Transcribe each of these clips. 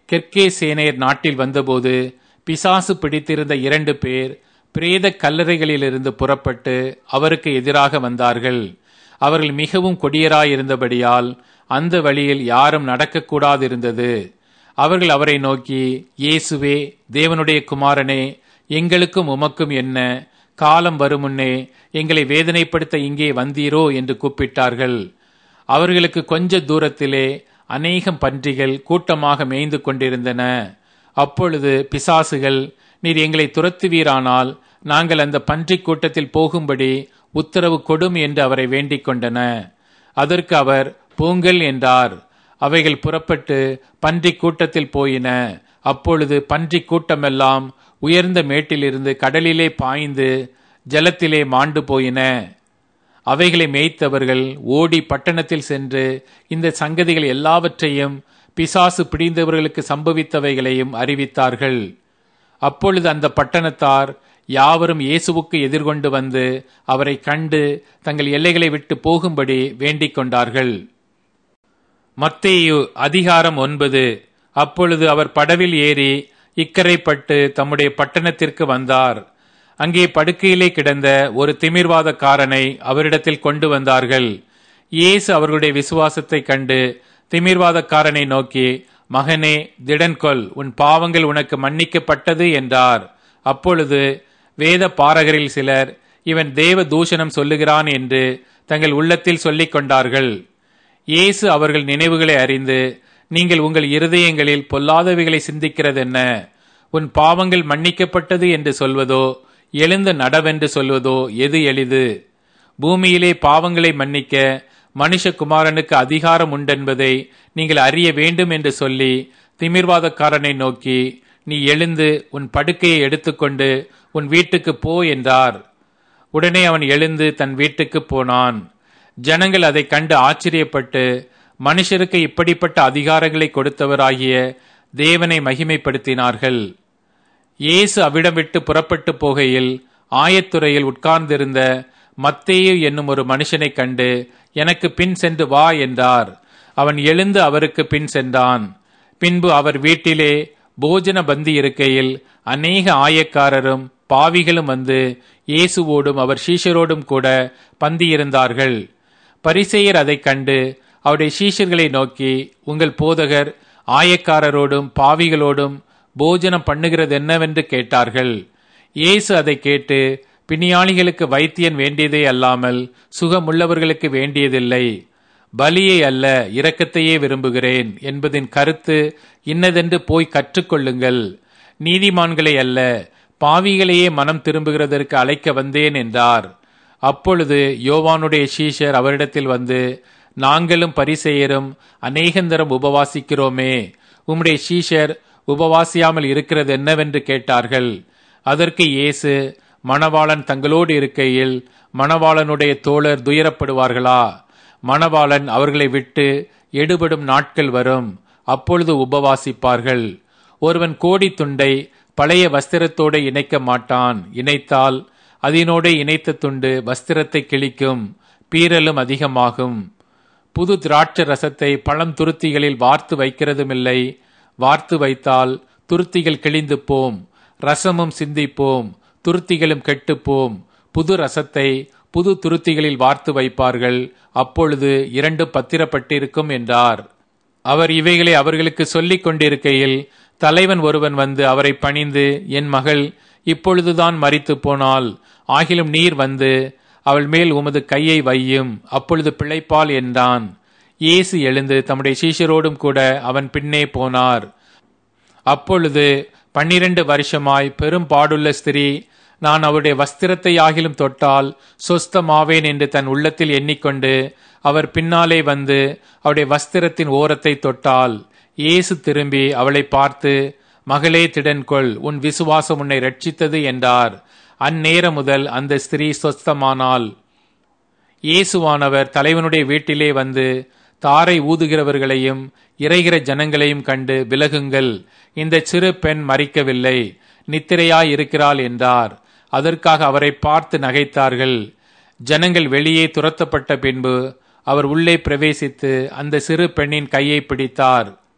கெர்கே சேனையர் நாட்டில் வந்தபோது பிசாசு பிடித்திருந்த இரண்டு பேர் பிரேத கல்லறைகளிலிருந்து புறப்பட்டு அவருக்கு எதிராக வந்தார்கள் அவர்கள் மிகவும் கொடியராயிருந்தபடியால் அந்த வழியில் யாரும் நடக்கக்கூடாதிருந்தது அவர்கள் அவரை நோக்கி இயேசுவே தேவனுடைய குமாரனே எங்களுக்கும் உமக்கும் என்ன காலம் வருமுன்னே எங்களை வேதனைப்படுத்த இங்கே வந்தீரோ என்று கூப்பிட்டார்கள் அவர்களுக்கு கொஞ்ச தூரத்திலே அநேகம் பன்றிகள் கூட்டமாக மேய்ந்து கொண்டிருந்தன அப்பொழுது பிசாசுகள் நீர் எங்களை துரத்துவீரானால் நாங்கள் அந்த பன்றிக் கூட்டத்தில் போகும்படி உத்தரவு கொடும் என்று அவரை வேண்டிக் கொண்டன அதற்கு அவர் பூங்கல் என்றார் அவைகள் புறப்பட்டு பன்றிக் கூட்டத்தில் போயின அப்பொழுது பன்றிக் கூட்டமெல்லாம் உயர்ந்த மேட்டிலிருந்து கடலிலே பாய்ந்து ஜலத்திலே மாண்டு போயின அவைகளை மேய்த்தவர்கள் ஓடி பட்டணத்தில் சென்று இந்த சங்கதிகள் எல்லாவற்றையும் பிசாசு பிடிந்தவர்களுக்கு சம்பவித்தவைகளையும் அறிவித்தார்கள் அப்பொழுது அந்த பட்டணத்தார் யாவரும் இயேசுவுக்கு எதிர்கொண்டு வந்து அவரை கண்டு தங்கள் எல்லைகளை விட்டு போகும்படி வேண்டிக் கொண்டார்கள் மத்தேயு அதிகாரம் ஒன்பது அப்பொழுது அவர் படவில் ஏறி இக்கரைப்பட்டு தம்முடைய பட்டணத்திற்கு வந்தார் அங்கே படுக்கையிலே கிடந்த ஒரு திமிர்வாதக்காரனை அவரிடத்தில் கொண்டு வந்தார்கள் இயேசு அவர்களுடைய விசுவாசத்தை கண்டு திமிர்வாதக்காரனை நோக்கி மகனே திடன்கொள் உன் பாவங்கள் உனக்கு மன்னிக்கப்பட்டது என்றார் அப்பொழுது வேத பாரகரில் சிலர் இவன் தேவ தூஷணம் சொல்லுகிறான் என்று தங்கள் உள்ளத்தில் சொல்லிக் கொண்டார்கள் இயேசு அவர்கள் நினைவுகளை அறிந்து நீங்கள் உங்கள் இருதயங்களில் பொல்லாதவைகளை சிந்திக்கிறதென்ன உன் பாவங்கள் மன்னிக்கப்பட்டது என்று சொல்வதோ எழுந்து நடவென்று சொல்வதோ எது எளிது பூமியிலே பாவங்களை மன்னிக்க மனுஷகுமாரனுக்கு அதிகாரம் உண்டென்பதை நீங்கள் அறிய வேண்டும் என்று சொல்லி திமிர்வாதக்காரனை நோக்கி நீ எழுந்து உன் படுக்கையை எடுத்துக்கொண்டு உன் வீட்டுக்கு போ என்றார் உடனே அவன் எழுந்து தன் வீட்டுக்கு போனான் ஜனங்கள் அதை கண்டு ஆச்சரியப்பட்டு மனுஷருக்கு இப்படிப்பட்ட அதிகாரங்களை கொடுத்தவராகிய தேவனை மகிமைப்படுத்தினார்கள் இயேசு அவ்விடம் விட்டு புறப்பட்டு போகையில் ஆயத்துறையில் உட்கார்ந்திருந்த மத்தேயு என்னும் ஒரு மனுஷனைக் கண்டு எனக்கு பின் சென்று வா என்றார் அவன் எழுந்து அவருக்கு பின் சென்றான் பின்பு அவர் வீட்டிலே போஜன பந்தி இருக்கையில் அநேக ஆயக்காரரும் பாவிகளும் வந்து இயேசுவோடும் அவர் சீஷரோடும் கூட பந்தியிருந்தார்கள் பரிசெயர் அதைக் கண்டு அவருடைய சீஷர்களை நோக்கி உங்கள் போதகர் ஆயக்காரரோடும் பாவிகளோடும் போஜனம் பண்ணுகிறது என்னவென்று கேட்டார்கள் இயேசு அதை கேட்டு பிணியாளிகளுக்கு வைத்தியன் வேண்டியதே அல்லாமல் சுகமுள்ளவர்களுக்கு வேண்டியதில்லை பலியை அல்ல இரக்கத்தையே விரும்புகிறேன் என்பதின் கருத்து இன்னதென்று போய் கற்றுக்கொள்ளுங்கள் நீதிமான்களை அல்ல பாவிகளையே மனம் திரும்புகிறதற்கு அழைக்க வந்தேன் என்றார் அப்பொழுது யோவானுடைய சீஷர் அவரிடத்தில் வந்து நாங்களும் பரிசெயரும் அநேகந்தரம் உபவாசிக்கிறோமே உம்முடைய சீஷர் உபவாசியாமல் இருக்கிறது என்னவென்று கேட்டார்கள் அதற்கு இயேசு மணவாளன் தங்களோடு இருக்கையில் மணவாளனுடைய தோழர் துயரப்படுவார்களா மணவாளன் அவர்களை விட்டு எடுபடும் நாட்கள் வரும் அப்பொழுது உபவாசிப்பார்கள் ஒருவன் கோடி துண்டை பழைய வஸ்திரத்தோடு இணைக்க மாட்டான் இணைத்தால் அதனோடு இணைத்த துண்டு வஸ்திரத்தை கிழிக்கும் பீரலும் அதிகமாகும் புது திராட்சை ரசத்தை பழம் துருத்திகளில் வார்த்து வைக்கிறதுமில்லை வார்த்து வைத்தால் துருத்திகள் கிழிந்து போம் ரசமும் சிந்திப்போம் துருத்திகளும் கெட்டுப்போம் புது ரசத்தை புது துருத்திகளில் வார்த்து வைப்பார்கள் அப்பொழுது இரண்டு பத்திரப்பட்டிருக்கும் என்றார் அவர் இவைகளை அவர்களுக்கு சொல்லிக் கொண்டிருக்கையில் தலைவன் ஒருவன் வந்து அவரை பணிந்து என் மகள் இப்பொழுதுதான் மறித்து போனால் ஆகிலும் நீர் வந்து அவள் மேல் உமது கையை வையும் அப்பொழுது பிழைப்பாள் என்றான் இயேசு எழுந்து தம்முடைய சீஷரோடும் கூட அவன் பின்னே போனார் அப்பொழுது பன்னிரண்டு வருஷமாய் பெரும் பாடுள்ள ஸ்திரீ நான் அவருடைய வஸ்திரத்தை ஆகிலும் தொட்டால் சொஸ்தமாவேன் என்று தன் உள்ளத்தில் எண்ணிக்கொண்டு அவர் பின்னாலே வந்து அவருடைய வஸ்திரத்தின் ஓரத்தை தொட்டால் இயேசு திரும்பி அவளை பார்த்து மகளே திடன்கொள் உன் விசுவாசம் உன்னை ரட்சித்தது என்றார் அந்நேரம் முதல் அந்த ஸ்திரீ சொஸ்தமானாள் இயேசுவானவர் தலைவனுடைய வீட்டிலே வந்து தாரை ஊதுகிறவர்களையும் இறைகிற ஜனங்களையும் கண்டு விலகுங்கள் இந்த சிறு பெண் மறிக்கவில்லை நித்திரையாய் இருக்கிறாள் என்றார் அதற்காக அவரை பார்த்து நகைத்தார்கள் ஜனங்கள் வெளியே துரத்தப்பட்ட பின்பு அவர் உள்ளே பிரவேசித்து அந்த சிறு பெண்ணின் கையை பிடித்தார்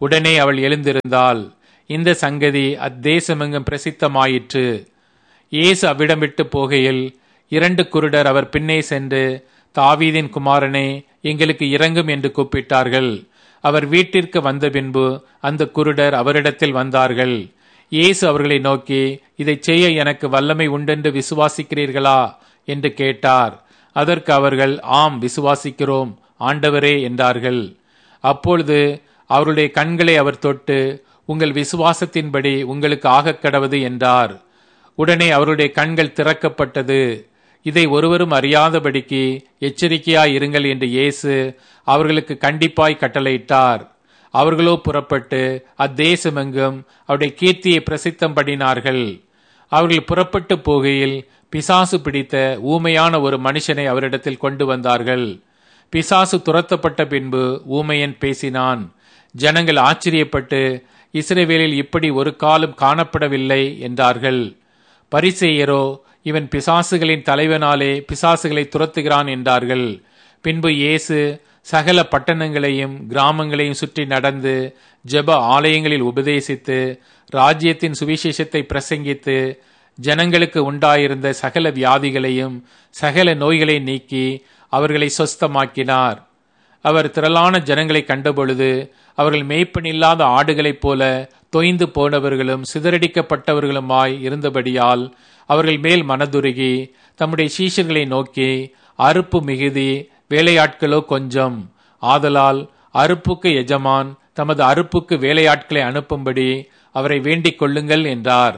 உடனே அவள் எழுந்திருந்தாள் இந்த சங்கதி அத்தேசமெங்கும் பிரசித்தமாயிற்று இயேசு அவ்விடம் விட்டு போகையில் இரண்டு குருடர் அவர் பின்னே சென்று தாவீதின் குமாரனே எங்களுக்கு இறங்கும் என்று கூப்பிட்டார்கள் அவர் வீட்டிற்கு வந்த பின்பு அந்த குருடர் அவரிடத்தில் வந்தார்கள் இயேசு அவர்களை நோக்கி இதை செய்ய எனக்கு வல்லமை உண்டென்று விசுவாசிக்கிறீர்களா என்று கேட்டார் அதற்கு அவர்கள் ஆம் விசுவாசிக்கிறோம் ஆண்டவரே என்றார்கள் அப்பொழுது அவருடைய கண்களை அவர் தொட்டு உங்கள் விசுவாசத்தின்படி உங்களுக்கு ஆகக் கடவது என்றார் உடனே அவருடைய கண்கள் திறக்கப்பட்டது இதை ஒருவரும் அறியாதபடிக்கு எச்சரிக்கையாய் இருங்கள் என்று இயேசு அவர்களுக்கு கண்டிப்பாய் கட்டளையிட்டார் அவர்களோ புறப்பட்டு அத்தேசமெங்கும் அவருடைய கீர்த்தியை பிரசித்தம் பண்ணினார்கள் அவர்கள் புறப்பட்டு போகையில் பிசாசு பிடித்த ஊமையான ஒரு மனுஷனை அவரிடத்தில் கொண்டு வந்தார்கள் பிசாசு துரத்தப்பட்ட பின்பு ஊமையன் பேசினான் ஜனங்கள் ஆச்சரியப்பட்டு இஸ்ரேவேலில் இப்படி ஒரு காலம் காணப்படவில்லை என்றார்கள் பரிசெயரோ இவன் பிசாசுகளின் தலைவனாலே பிசாசுகளை துரத்துகிறான் என்றார்கள் பின்பு இயேசு சகல பட்டணங்களையும் கிராமங்களையும் சுற்றி நடந்து ஜெப ஆலயங்களில் உபதேசித்து ராஜ்யத்தின் சுவிசேஷத்தை பிரசங்கித்து ஜனங்களுக்கு உண்டாயிருந்த சகல வியாதிகளையும் சகல நோய்களை நீக்கி அவர்களை சொஸ்தமாக்கினார் அவர் திரளான ஜனங்களை கண்டபொழுது அவர்கள் மேய்ப்பனில்லாத ஆடுகளைப் போல தொய்ந்து போனவர்களும் சிதறடிக்கப்பட்டவர்களுமாய் இருந்தபடியால் அவர்கள் மேல் மனதுருகி தம்முடைய சீஷர்களை நோக்கி அறுப்பு மிகுதி வேலையாட்களோ கொஞ்சம் ஆதலால் அறுப்புக்கு எஜமான் தமது அறுப்புக்கு வேலையாட்களை அனுப்பும்படி அவரை வேண்டிக் கொள்ளுங்கள் என்றார்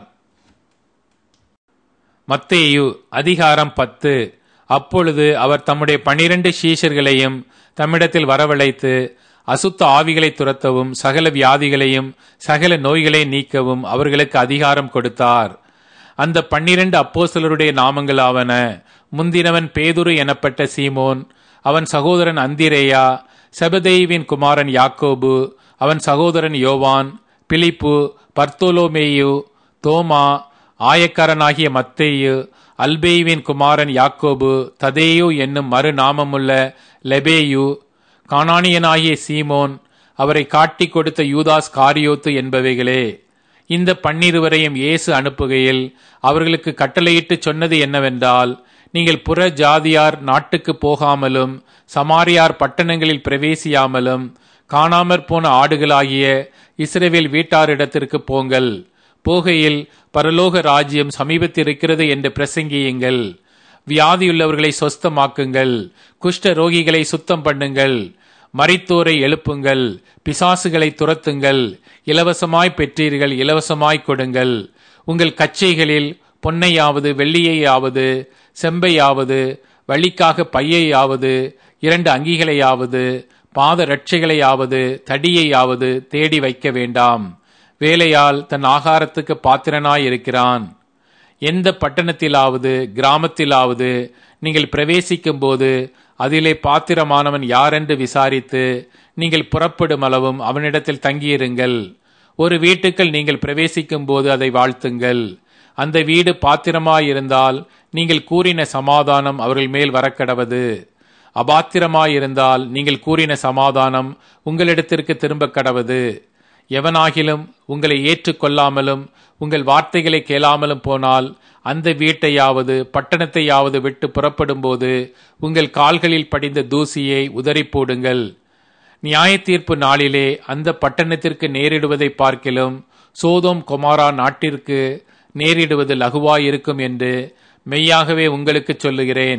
மத்தேயு அதிகாரம் பத்து அப்பொழுது அவர் தம்முடைய பனிரெண்டு சீஷர்களையும் தம்மிடத்தில் வரவழைத்து அசுத்த ஆவிகளை துரத்தவும் சகல வியாதிகளையும் சகல நோய்களை நீக்கவும் அவர்களுக்கு அதிகாரம் கொடுத்தார் அந்த பன்னிரண்டு அப்போஸ்தலருடைய நாமங்களாவன முந்தினவன் பேதுரு எனப்பட்ட சீமோன் அவன் சகோதரன் அந்திரேயா செபதேவின் குமாரன் யாக்கோபு அவன் சகோதரன் யோவான் பிலிப்பு பர்த்தோலோமேயு தோமா ஆயக்காரனாகிய மத்தேயு அல்பேயுவின் குமாரன் யாக்கோபு ததேயு என்னும் மறுநாமமுள்ள லெபேயு கானானியனாகிய சீமோன் அவரை காட்டிக் கொடுத்த யூதாஸ் காரியோத்து என்பவைகளே இந்த பன்னிருவரையும் இயேசு அனுப்புகையில் அவர்களுக்கு கட்டளையிட்டு சொன்னது என்னவென்றால் நீங்கள் புற ஜாதியார் நாட்டுக்கு போகாமலும் சமாரியார் பட்டணங்களில் பிரவேசியாமலும் காணாமற் போன ஆடுகளாகிய இஸ்ரேவேல் வீட்டாரிடத்திற்கு போங்கள் போகையில் பரலோக ராஜ்யம் சமீபத்திருக்கிறது என்று பிரசங்கியுங்கள் வியாதியுள்ளவர்களை சொஸ்தமாக்குங்கள் குஷ்ட ரோகிகளை சுத்தம் பண்ணுங்கள் மரித்தோரை எழுப்புங்கள் பிசாசுகளை துரத்துங்கள் இலவசமாய் பெற்றீர்கள் இலவசமாய் கொடுங்கள் உங்கள் கச்சைகளில் பொன்னையாவது வெள்ளியையாவது செம்பையாவது வழிக்காக பையையாவது இரண்டு அங்கிகளையாவது பாத ரட்சைகளையாவது தடியையாவது தேடி வைக்க வேண்டாம் வேலையால் தன் ஆகாரத்துக்கு பாத்திரனாயிருக்கிறான் எந்த பட்டணத்திலாவது கிராமத்திலாவது நீங்கள் பிரவேசிக்கும் போது அதிலே பாத்திரமானவன் யாரென்று விசாரித்து நீங்கள் புறப்படும் அளவும் அவனிடத்தில் தங்கியிருங்கள் ஒரு வீட்டுக்குள் நீங்கள் பிரவேசிக்கும் போது அதை வாழ்த்துங்கள் அந்த வீடு பாத்திரமாயிருந்தால் நீங்கள் கூறின சமாதானம் அவர்கள் மேல் வரக்கடவது அபாத்திரமாயிருந்தால் நீங்கள் கூறின சமாதானம் உங்களிடத்திற்கு திரும்ப கடவது எவனாகிலும் உங்களை ஏற்றுக்கொள்ளாமலும் உங்கள் வார்த்தைகளை கேளாமலும் போனால் அந்த வீட்டையாவது பட்டணத்தையாவது விட்டு புறப்படும்போது உங்கள் கால்களில் படிந்த தூசியை உதறி போடுங்கள் நியாய தீர்ப்பு நாளிலே அந்த பட்டணத்திற்கு நேரிடுவதை பார்க்கிலும் சோதோம் கொமாரா நாட்டிற்கு நேரிடுவது லகுவாயிருக்கும் என்று மெய்யாகவே உங்களுக்கு சொல்லுகிறேன்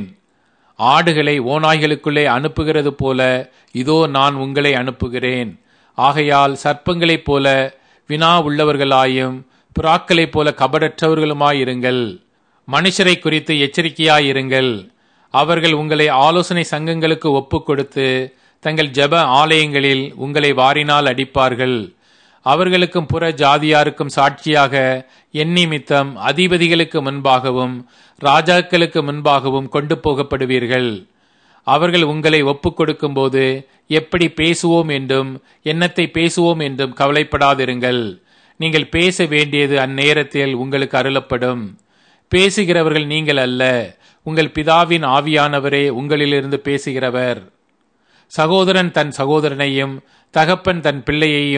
ஆடுகளை ஓநாய்களுக்குள்ளே அனுப்புகிறது போல இதோ நான் உங்களை அனுப்புகிறேன் ஆகையால் சர்ப்பங்களைப் போல வினா உள்ளவர்களாயும் புறாக்களைப் போல கபடற்றவர்களுமாயிருங்கள் மனுஷரை குறித்து எச்சரிக்கையாயிருங்கள் அவர்கள் உங்களை ஆலோசனை சங்கங்களுக்கு ஒப்புக் கொடுத்து தங்கள் ஜெப ஆலயங்களில் உங்களை வாரினால் அடிப்பார்கள் அவர்களுக்கும் புற ஜாதியாருக்கும் சாட்சியாக என் நிமித்தம் அதிபதிகளுக்கு முன்பாகவும் ராஜாக்களுக்கு முன்பாகவும் கொண்டு போகப்படுவீர்கள் அவர்கள் உங்களை ஒப்புக் கொடுக்கும்போது எப்படி பேசுவோம் என்றும் என்னத்தை பேசுவோம் என்றும் கவலைப்படாதிருங்கள் நீங்கள் பேச வேண்டியது அந்நேரத்தில் உங்களுக்கு அருளப்படும் பேசுகிறவர்கள் நீங்கள் அல்ல உங்கள் பிதாவின் ஆவியானவரே உங்களிலிருந்து பேசுகிறவர் சகோதரன் தன் சகோதரனையும் தகப்பன் தன் பிள்ளையையும்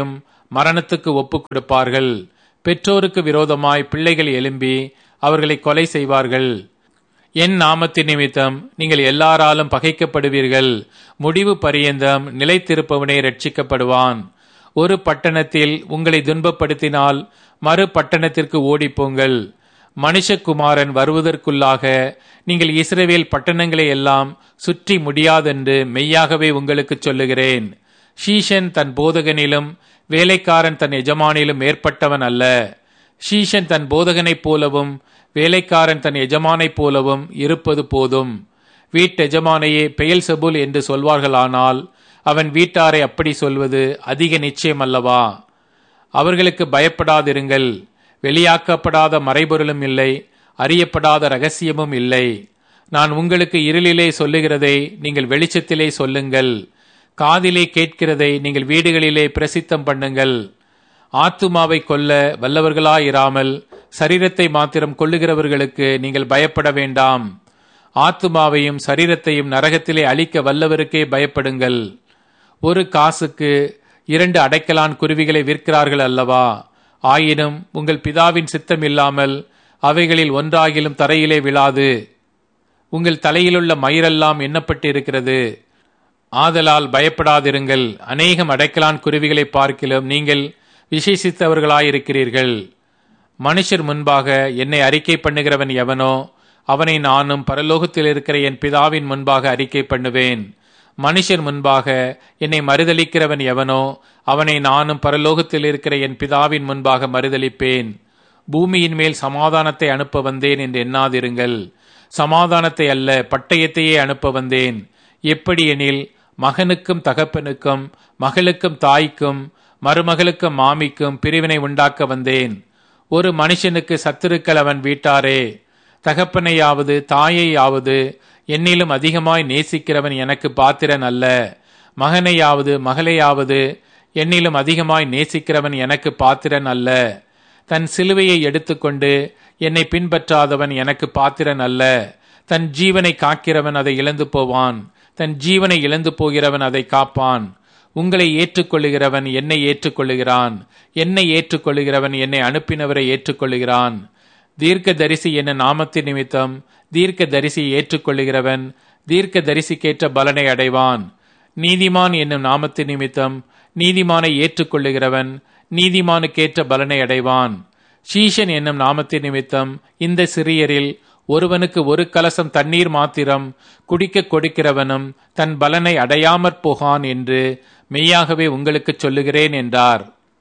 மரணத்துக்கு ஒப்புக் கொடுப்பார்கள் பெற்றோருக்கு விரோதமாய் பிள்ளைகள் எழும்பி அவர்களை கொலை செய்வார்கள் என் நாமத்தின் நிமித்தம் நீங்கள் எல்லாராலும் பகைக்கப்படுவீர்கள் முடிவு பரியந்தம் நிலைத்திருப்பவனே ரட்சிக்கப்படுவான் ஒரு பட்டணத்தில் உங்களை துன்பப்படுத்தினால் மறு பட்டணத்திற்கு ஓடிப்போங்கள் மனுஷகுமாரன் வருவதற்குள்ளாக நீங்கள் இஸ்ரவேல் பட்டணங்களை எல்லாம் சுற்றி முடியாதென்று மெய்யாகவே உங்களுக்கு சொல்லுகிறேன் ஷீஷன் தன் போதகனிலும் வேலைக்காரன் தன் எஜமானிலும் மேற்பட்டவன் அல்ல ஷீஷன் தன் போதகனைப் போலவும் வேலைக்காரன் தன் எஜமானைப் போலவும் இருப்பது போதும் வீட்டெஜமானையே பெயல் செபுல் என்று சொல்வார்களானால் அவன் வீட்டாரை அப்படி சொல்வது அதிக நிச்சயம் அல்லவா அவர்களுக்கு பயப்படாதிருங்கள் வெளியாக்கப்படாத மறைபொருளும் இல்லை அறியப்படாத ரகசியமும் இல்லை நான் உங்களுக்கு இருளிலே சொல்லுகிறதை நீங்கள் வெளிச்சத்திலே சொல்லுங்கள் காதிலே கேட்கிறதை நீங்கள் வீடுகளிலே பிரசித்தம் பண்ணுங்கள் ஆத்துமாவை கொல்ல வல்லவர்களாயிராமல் சரீரத்தை மாத்திரம் கொள்ளுகிறவர்களுக்கு நீங்கள் பயப்பட வேண்டாம் ஆத்துமாவையும் சரீரத்தையும் நரகத்திலே அழிக்க வல்லவருக்கே பயப்படுங்கள் ஒரு காசுக்கு இரண்டு அடைக்கலான் குருவிகளை விற்கிறார்கள் அல்லவா ஆயினும் உங்கள் பிதாவின் சித்தம் இல்லாமல் அவைகளில் ஒன்றாகிலும் தரையிலே விழாது உங்கள் தலையிலுள்ள மயிரெல்லாம் எண்ணப்பட்டிருக்கிறது ஆதலால் பயப்படாதிருங்கள் அநேகம் அடைக்கலான் குருவிகளை பார்க்கிலும் நீங்கள் விசேஷித்தவர்களாயிருக்கிறீர்கள் மனுஷர் முன்பாக என்னை அறிக்கை பண்ணுகிறவன் எவனோ அவனை நானும் பரலோகத்தில் இருக்கிற என் பிதாவின் முன்பாக அறிக்கை பண்ணுவேன் மனுஷர் முன்பாக என்னை மறுதளிக்கிறவன் எவனோ அவனை நானும் பரலோகத்தில் இருக்கிற என் பிதாவின் முன்பாக மறுதளிப்பேன் பூமியின் மேல் சமாதானத்தை அனுப்ப வந்தேன் என்று எண்ணாதிருங்கள் சமாதானத்தை அல்ல பட்டயத்தையே அனுப்ப வந்தேன் எப்படி எனில் மகனுக்கும் தகப்பனுக்கும் மகளுக்கும் தாய்க்கும் மருமகளுக்கும் மாமிக்கும் பிரிவினை உண்டாக்க வந்தேன் ஒரு மனுஷனுக்கு சத்துருக்கள் அவன் வீட்டாரே தகப்பனையாவது தாயையாவது என்னிலும் அதிகமாய் நேசிக்கிறவன் எனக்கு பாத்திரன் அல்ல மகனையாவது மகளையாவது என்னிலும் அதிகமாய் நேசிக்கிறவன் எனக்கு பாத்திரன் அல்ல தன் சிலுவையை எடுத்துக்கொண்டு என்னை பின்பற்றாதவன் எனக்கு பாத்திரன் அல்ல தன் ஜீவனை காக்கிறவன் அதை இழந்து போவான் தன் ஜீவனை இழந்து போகிறவன் அதை காப்பான் உங்களை ஏற்றுக்கொள்ளுகிறவன் என்னை ஏற்றுக்கொள்ளுகிறான் என்னை ஏற்றுக்கொள்ளுகிறவன் என்னை அனுப்பினவரை ஏற்றுக்கொள்ளுகிறான் தீர்க்க தரிசி என்ன நாமத்தின் நிமித்தம் தீர்க்க தரிசியை ஏற்றுக்கொள்ளுகிறவன் தீர்க்க தரிசிக்கேற்ற பலனை அடைவான் நீதிமான் என்னும் நாமத்தின் நிமித்தம் நீதிமானை ஏற்றுக்கொள்ளுகிறவன் நீதிமானுக்கேற்ற பலனை அடைவான் ஷீஷன் என்னும் நாமத்தின் நிமித்தம் இந்த சிறியரில் ஒருவனுக்கு ஒரு கலசம் தண்ணீர் மாத்திரம் குடிக்க கொடுக்கிறவனும் தன் பலனை அடையாமற் போகான் என்று மெய்யாகவே உங்களுக்கு சொல்லுகிறேன் என்றார்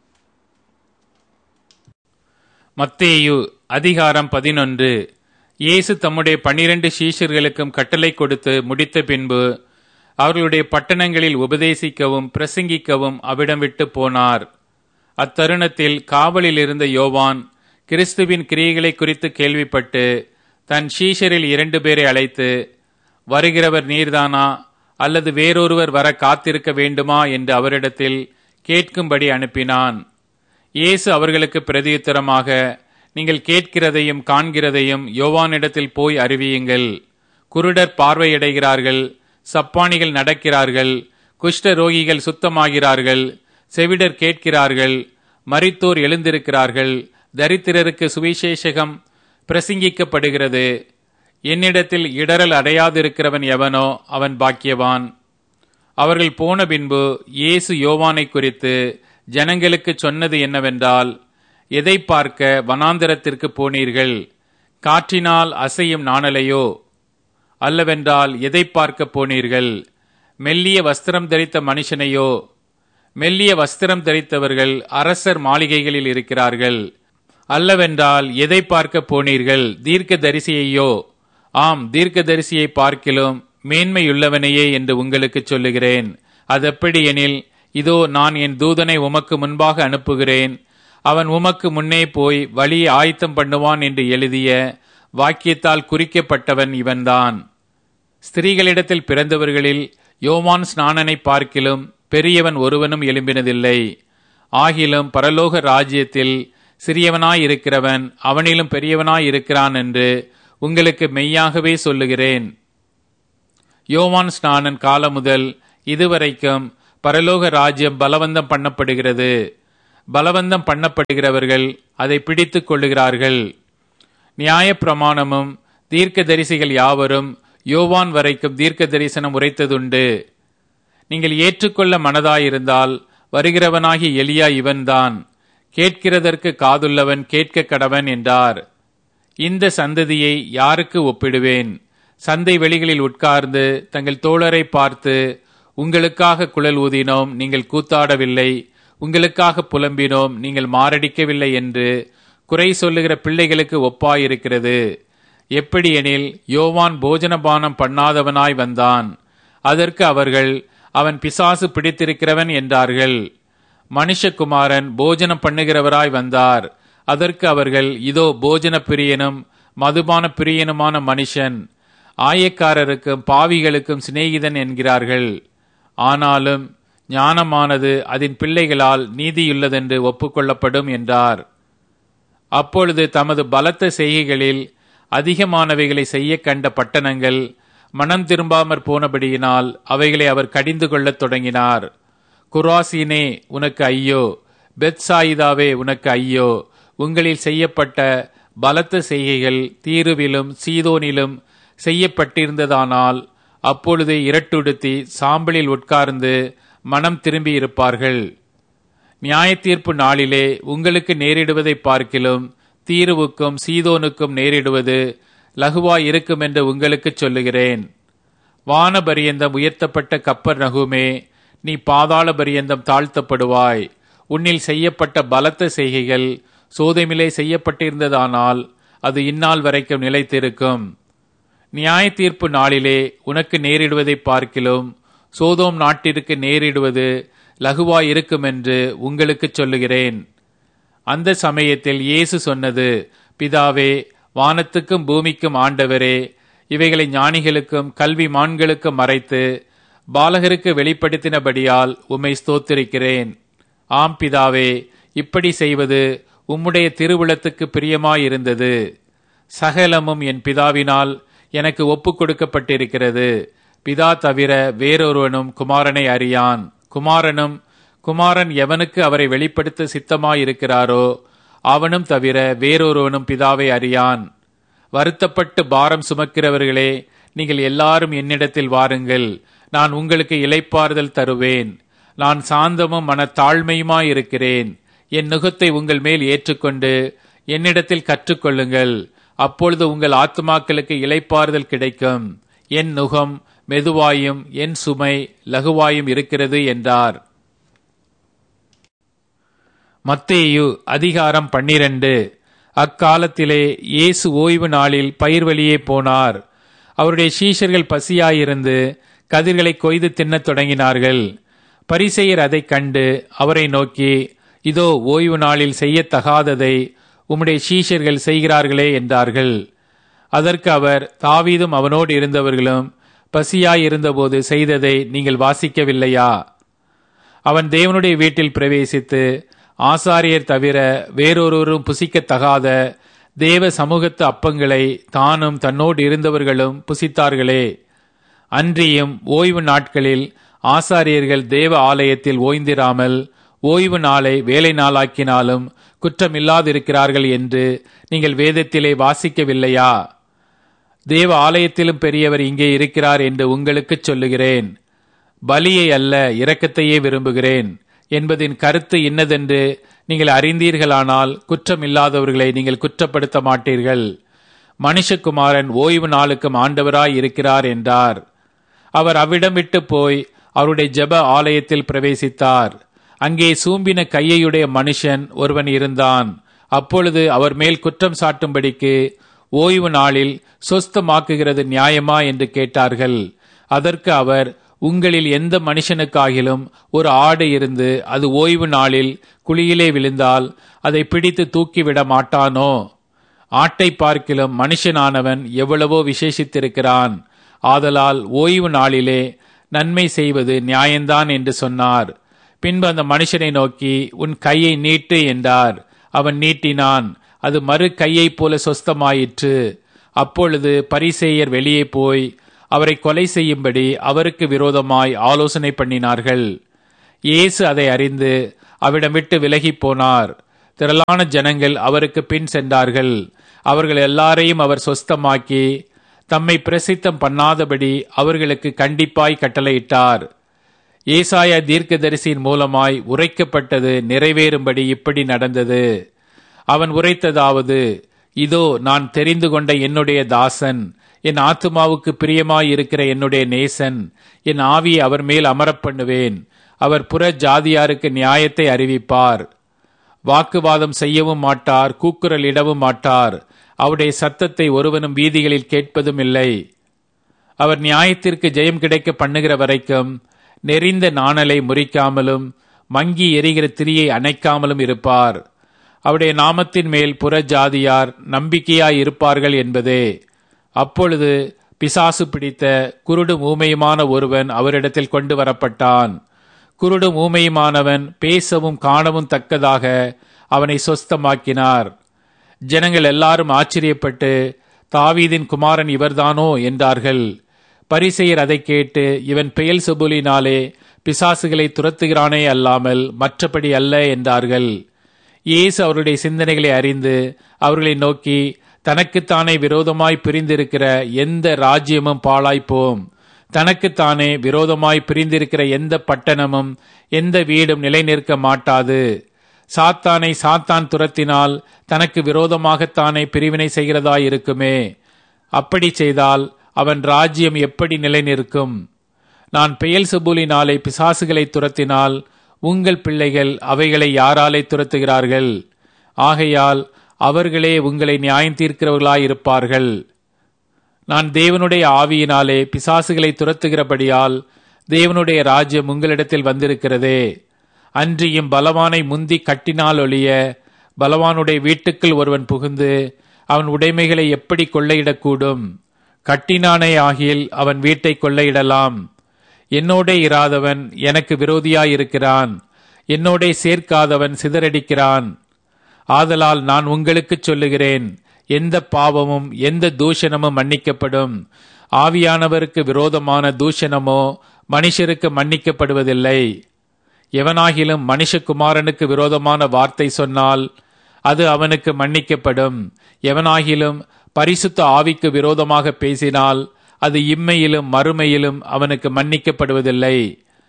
மத்தேயு அதிகாரம் பதினொன்று இயேசு தம்முடைய பன்னிரண்டு சீஷர்களுக்கும் கட்டளை கொடுத்து முடித்த பின்பு அவர்களுடைய பட்டணங்களில் உபதேசிக்கவும் பிரசங்கிக்கவும் அவிடம் விட்டு போனார் அத்தருணத்தில் காவலில் இருந்த யோவான் கிறிஸ்துவின் கிரியைகளை குறித்து கேள்விப்பட்டு தன் சீஷரில் இரண்டு பேரை அழைத்து வருகிறவர் நீர்தானா அல்லது வேறொருவர் வர காத்திருக்க வேண்டுமா என்று அவரிடத்தில் கேட்கும்படி அனுப்பினான் இயேசு அவர்களுக்கு பிரதியுத்தரமாக நீங்கள் கேட்கிறதையும் காண்கிறதையும் யோவானிடத்தில் போய் அறிவியுங்கள் குருடர் பார்வையடைகிறார்கள் சப்பானிகள் நடக்கிறார்கள் குஷ்ட ரோகிகள் சுத்தமாகிறார்கள் செவிடர் கேட்கிறார்கள் மரித்தோர் எழுந்திருக்கிறார்கள் தரித்திரருக்கு சுவிசேஷகம் பிரசங்கிக்கப்படுகிறது என்னிடத்தில் இடரல் அடையாதிருக்கிறவன் எவனோ அவன் பாக்கியவான் அவர்கள் போன பின்பு இயேசு யோவானை குறித்து ஜனங்களுக்கு சொன்னது என்னவென்றால் எதை பார்க்க வனாந்திரத்திற்கு போனீர்கள் காற்றினால் அசையும் நாணலையோ அல்லவென்றால் எதை பார்க்க போனீர்கள் மெல்லிய வஸ்திரம் தரித்த மனுஷனையோ மெல்லிய வஸ்திரம் தரித்தவர்கள் அரசர் மாளிகைகளில் இருக்கிறார்கள் அல்லவென்றால் எதை பார்க்க போனீர்கள் தீர்க்க தரிசியையோ ஆம் தீர்க்க தரிசியை பார்க்கிலும் மேன்மையுள்ளவனையே என்று உங்களுக்கு சொல்லுகிறேன் அதெப்படி எனில் இதோ நான் என் தூதனை உமக்கு முன்பாக அனுப்புகிறேன் அவன் உமக்கு முன்னே போய் வழியை ஆயத்தம் பண்ணுவான் என்று எழுதிய வாக்கியத்தால் குறிக்கப்பட்டவன் இவன்தான் ஸ்திரீகளிடத்தில் பிறந்தவர்களில் யோவான் ஸ்நானனை பார்க்கிலும் பெரியவன் ஒருவனும் எழும்பினதில்லை ஆகிலும் பரலோக ராஜ்யத்தில் சிறியவனாயிருக்கிறவன் அவனிலும் பெரியவனாயிருக்கிறான் என்று உங்களுக்கு மெய்யாகவே சொல்லுகிறேன் யோவான் ஸ்நானன் காலம் முதல் இதுவரைக்கும் பரலோக ராஜ்யம் பலவந்தம் பண்ணப்படுகிறது பலவந்தம் பண்ணப்படுகிறவர்கள் அதை பிடித்துக் கொள்ளுகிறார்கள் நியாயப்பிரமாணமும் தீர்க்க தரிசிகள் யாவரும் யோவான் வரைக்கும் தீர்க்க தரிசனம் உரைத்ததுண்டு நீங்கள் ஏற்றுக்கொள்ள மனதாயிருந்தால் வருகிறவனாகி எலியா இவன்தான் கேட்கிறதற்கு காதுள்ளவன் கேட்க கடவன் என்றார் இந்த சந்ததியை யாருக்கு ஒப்பிடுவேன் சந்தை வெளிகளில் உட்கார்ந்து தங்கள் தோழரை பார்த்து உங்களுக்காக குழல் ஊதினோம் நீங்கள் கூத்தாடவில்லை உங்களுக்காக புலம்பினோம் நீங்கள் மாரடிக்கவில்லை என்று குறை சொல்லுகிற பிள்ளைகளுக்கு ஒப்பாயிருக்கிறது எப்படி எனில் யோவான் போஜனபானம் பண்ணாதவனாய் வந்தான் அதற்கு அவர்கள் அவன் பிசாசு பிடித்திருக்கிறவன் என்றார்கள் மனுஷகுமாரன் போஜனம் பண்ணுகிறவராய் வந்தார் அதற்கு அவர்கள் இதோ போஜன பிரியனும் மதுபான பிரியனுமான மனுஷன் ஆயக்காரருக்கும் பாவிகளுக்கும் சிநேகிதன் என்கிறார்கள் ஆனாலும் ஞானமானது அதன் பிள்ளைகளால் நீதியுள்ளதென்று ஒப்புக்கொள்ளப்படும் என்றார் அப்பொழுது தமது பலத்த செய்கைகளில் அதிகமானவைகளை செய்ய கண்ட பட்டணங்கள் மனம் திரும்பாமற் போனபடியினால் அவைகளை அவர் கடிந்து கொள்ளத் தொடங்கினார் குராசினே உனக்கு ஐயோ பெத்சாயிதாவே உனக்கு ஐயோ உங்களில் செய்யப்பட்ட பலத்த செய்கைகள் தீருவிலும் சீதோனிலும் செய்யப்பட்டிருந்ததானால் அப்பொழுது இரட்டுடுத்தி சாம்பலில் உட்கார்ந்து மனம் திரும்பி இருப்பார்கள் நியாய தீர்ப்பு நாளிலே உங்களுக்கு நேரிடுவதை பார்க்கிலும் தீருவுக்கும் சீதோனுக்கும் நேரிடுவது லகுவாய் இருக்கும் என்று உங்களுக்கு சொல்லுகிறேன் வான பரியந்தம் உயர்த்தப்பட்ட கப்பர் நகுமே நீ பாதாள பரியந்தம் தாழ்த்தப்படுவாய் உன்னில் செய்யப்பட்ட பலத்த செய்கைகள் சோதமிலே செய்யப்பட்டிருந்ததானால் அது இந்நாள் வரைக்கும் நிலைத்திருக்கும் நியாய தீர்ப்பு நாளிலே உனக்கு நேரிடுவதை பார்க்கிலும் சோதோம் நாட்டிற்கு நேரிடுவது லகுவாய் இருக்கும் என்று உங்களுக்கு சொல்லுகிறேன் அந்த சமயத்தில் இயேசு சொன்னது பிதாவே வானத்துக்கும் பூமிக்கும் ஆண்டவரே இவைகளை ஞானிகளுக்கும் கல்வி மான்களுக்கும் மறைத்து பாலகருக்கு வெளிப்படுத்தினபடியால் உம்மை ஸ்தோத்திருக்கிறேன் ஆம் பிதாவே இப்படி செய்வது உம்முடைய திருவுளத்துக்கு பிரியமாயிருந்தது சகலமும் என் பிதாவினால் எனக்கு ஒப்புக் கொடுக்கப்பட்டிருக்கிறது பிதா தவிர வேறொருவனும் குமாரனை அறியான் குமாரனும் குமாரன் எவனுக்கு அவரை வெளிப்படுத்த சித்தமாயிருக்கிறாரோ அவனும் தவிர வேறொருவனும் பிதாவை அறியான் வருத்தப்பட்டு பாரம் சுமக்கிறவர்களே நீங்கள் எல்லாரும் என்னிடத்தில் வாருங்கள் நான் உங்களுக்கு இலைப்பாறுதல் தருவேன் நான் சாந்தமும் மனத்தாழ்மையுமாயிருக்கிறேன் என் நுகத்தை உங்கள் மேல் ஏற்றுக்கொண்டு என்னிடத்தில் கற்றுக்கொள்ளுங்கள் அப்பொழுது உங்கள் ஆத்மாக்களுக்கு இலைப்பாறுதல் கிடைக்கும் என் நுகம் மெதுவாயும் என் சுமை லகுவாயும் இருக்கிறது என்றார் மத்தேயு அதிகாரம் பன்னிரண்டு அக்காலத்திலே இயேசு ஓய்வு நாளில் பயிர் வழியே போனார் அவருடைய சீஷர்கள் பசியாயிருந்து கதிர்களை கொய்து தின்னத் தொடங்கினார்கள் பரிசெயர் அதைக் கண்டு அவரை நோக்கி இதோ ஓய்வு நாளில் செய்யத்தகாததை உம்முடைய சீஷர்கள் செய்கிறார்களே என்றார்கள் அதற்கு அவர் தாவீதும் அவனோடு இருந்தவர்களும் பசியாயிருந்தபோது செய்ததை நீங்கள் வாசிக்கவில்லையா அவன் தேவனுடைய வீட்டில் பிரவேசித்து ஆசாரியர் தவிர வேறொருவரும் புசிக்கத்தகாத தேவ சமூகத்து அப்பங்களை தானும் தன்னோடு இருந்தவர்களும் புசித்தார்களே அன்றியும் ஓய்வு நாட்களில் ஆசாரியர்கள் தேவ ஆலயத்தில் ஓய்ந்திராமல் ஓய்வு நாளை வேலை நாளாக்கினாலும் குற்றமில்லாதிருக்கிறார்கள் என்று நீங்கள் வேதத்திலே வாசிக்கவில்லையா தேவ ஆலயத்திலும் பெரியவர் இங்கே இருக்கிறார் என்று உங்களுக்கு சொல்லுகிறேன் பலியை அல்ல இரக்கத்தையே விரும்புகிறேன் என்பதின் கருத்து இன்னதென்று நீங்கள் அறிந்தீர்களானால் குற்றமில்லாதவர்களை நீங்கள் குற்றப்படுத்த மாட்டீர்கள் மனுஷகுமாரன் ஓய்வு நாளுக்கும் ஆண்டவராய் இருக்கிறார் என்றார் அவர் அவ்விடம் விட்டு போய் அவருடைய ஜெப ஆலயத்தில் பிரவேசித்தார் அங்கே சூம்பின கையையுடைய மனுஷன் ஒருவன் இருந்தான் அப்பொழுது அவர் மேல் குற்றம் சாட்டும்படிக்கு ஓய்வு நாளில் சொஸ்தமாக்குகிறது நியாயமா என்று கேட்டார்கள் அதற்கு அவர் உங்களில் எந்த மனுஷனுக்காகிலும் ஒரு ஆடு இருந்து அது ஓய்வு நாளில் குழியிலே விழுந்தால் அதை பிடித்து தூக்கிவிட மாட்டானோ ஆட்டை பார்க்கிலும் மனுஷனானவன் எவ்வளவோ விசேஷித்திருக்கிறான் ஆதலால் ஓய்வு நாளிலே நன்மை செய்வது நியாயந்தான் என்று சொன்னார் பின்பு அந்த மனுஷனை நோக்கி உன் கையை நீட்டு என்றார் அவன் நீட்டினான் அது மறு கையைப் போல சொஸ்தமாயிற்று அப்பொழுது பரிசேயர் வெளியே போய் அவரை கொலை செய்யும்படி அவருக்கு விரோதமாய் ஆலோசனை பண்ணினார்கள் இயேசு அதை அறிந்து அவிடம் விட்டு விலகிப் போனார் திரளான ஜனங்கள் அவருக்கு பின் சென்றார்கள் அவர்கள் எல்லாரையும் அவர் சொஸ்தமாக்கி தம்மை பிரசித்தம் பண்ணாதபடி அவர்களுக்கு கண்டிப்பாய் கட்டளையிட்டார் ஏசாயா தீர்க்கதரிசியின் மூலமாய் உரைக்கப்பட்டது நிறைவேறும்படி இப்படி நடந்தது அவன் உரைத்ததாவது இதோ நான் தெரிந்து கொண்ட என்னுடைய தாசன் என் ஆத்துமாவுக்கு பிரியமாய் இருக்கிற என்னுடைய நேசன் என் ஆவியை அவர் மேல் அமரப் பண்ணுவேன் அவர் புற ஜாதியாருக்கு நியாயத்தை அறிவிப்பார் வாக்குவாதம் செய்யவும் மாட்டார் கூக்குரல் இடவும் மாட்டார் அவருடைய சத்தத்தை ஒருவனும் வீதிகளில் கேட்பதும் இல்லை அவர் நியாயத்திற்கு ஜெயம் கிடைக்க பண்ணுகிற வரைக்கும் நெறிந்த நாணலை முறிக்காமலும் மங்கி எரிகிற திரியை அணைக்காமலும் இருப்பார் அவருடைய நாமத்தின் மேல் புற ஜாதியார் நம்பிக்கையாய் இருப்பார்கள் என்பதே அப்பொழுது பிசாசு பிடித்த குருடும் ஊமையுமான ஒருவன் அவரிடத்தில் கொண்டு வரப்பட்டான் குருடும் ஊமையுமானவன் பேசவும் காணவும் தக்கதாக அவனை சொஸ்தமாக்கினார் ஜனங்கள் எல்லாரும் ஆச்சரியப்பட்டு தாவீதின் குமாரன் இவர்தானோ என்றார்கள் பரிசெயர் அதை கேட்டு இவன் பெயல் சுபுலினாலே பிசாசுகளை துரத்துகிறானே அல்லாமல் மற்றபடி அல்ல என்றார்கள் இயேசு அவருடைய சிந்தனைகளை அறிந்து அவர்களை நோக்கி தனக்குத்தானே விரோதமாய் பிரிந்திருக்கிற எந்த ராஜ்யமும் பாழாய்ப்போம் தனக்குத்தானே விரோதமாய் பிரிந்திருக்கிற எந்த பட்டணமும் எந்த வீடும் நிலை நிற்க மாட்டாது சாத்தானை சாத்தான் துரத்தினால் தனக்கு விரோதமாகத்தானே பிரிவினை செய்கிறதாய் இருக்குமே அப்படி செய்தால் அவன் ராஜ்யம் எப்படி நிலை நிற்கும் நான் பெயல் சுபுலினாலே பிசாசுகளை துரத்தினால் உங்கள் பிள்ளைகள் அவைகளை யாராலே துரத்துகிறார்கள் ஆகையால் அவர்களே உங்களை நியாயம் தீர்க்கிறவர்களாயிருப்பார்கள் நான் தேவனுடைய ஆவியினாலே பிசாசுகளை துரத்துகிறபடியால் தேவனுடைய ராஜ்யம் உங்களிடத்தில் வந்திருக்கிறதே அன்றியும் பலவானை முந்தி கட்டினால் ஒழிய பலவானுடைய வீட்டுக்குள் ஒருவன் புகுந்து அவன் உடைமைகளை எப்படி கொள்ளையிடக்கூடும் கட்டினானே ஆகியில் அவன் வீட்டை கொள்ளையிடலாம் என்னோடே இராதவன் எனக்கு விரோதியாயிருக்கிறான் என்னோடே சேர்க்காதவன் சிதறடிக்கிறான் ஆதலால் நான் உங்களுக்குச் சொல்லுகிறேன் எந்த பாவமும் எந்த தூஷணமும் மன்னிக்கப்படும் ஆவியானவருக்கு விரோதமான தூஷணமோ மனுஷருக்கு மன்னிக்கப்படுவதில்லை எவனாகிலும் மனுஷகுமாரனுக்கு விரோதமான வார்த்தை சொன்னால் அது அவனுக்கு மன்னிக்கப்படும் எவனாகிலும் பரிசுத்த ஆவிக்கு விரோதமாக பேசினால் அது இம்மையிலும் மறுமையிலும் அவனுக்கு மன்னிக்கப்படுவதில்லை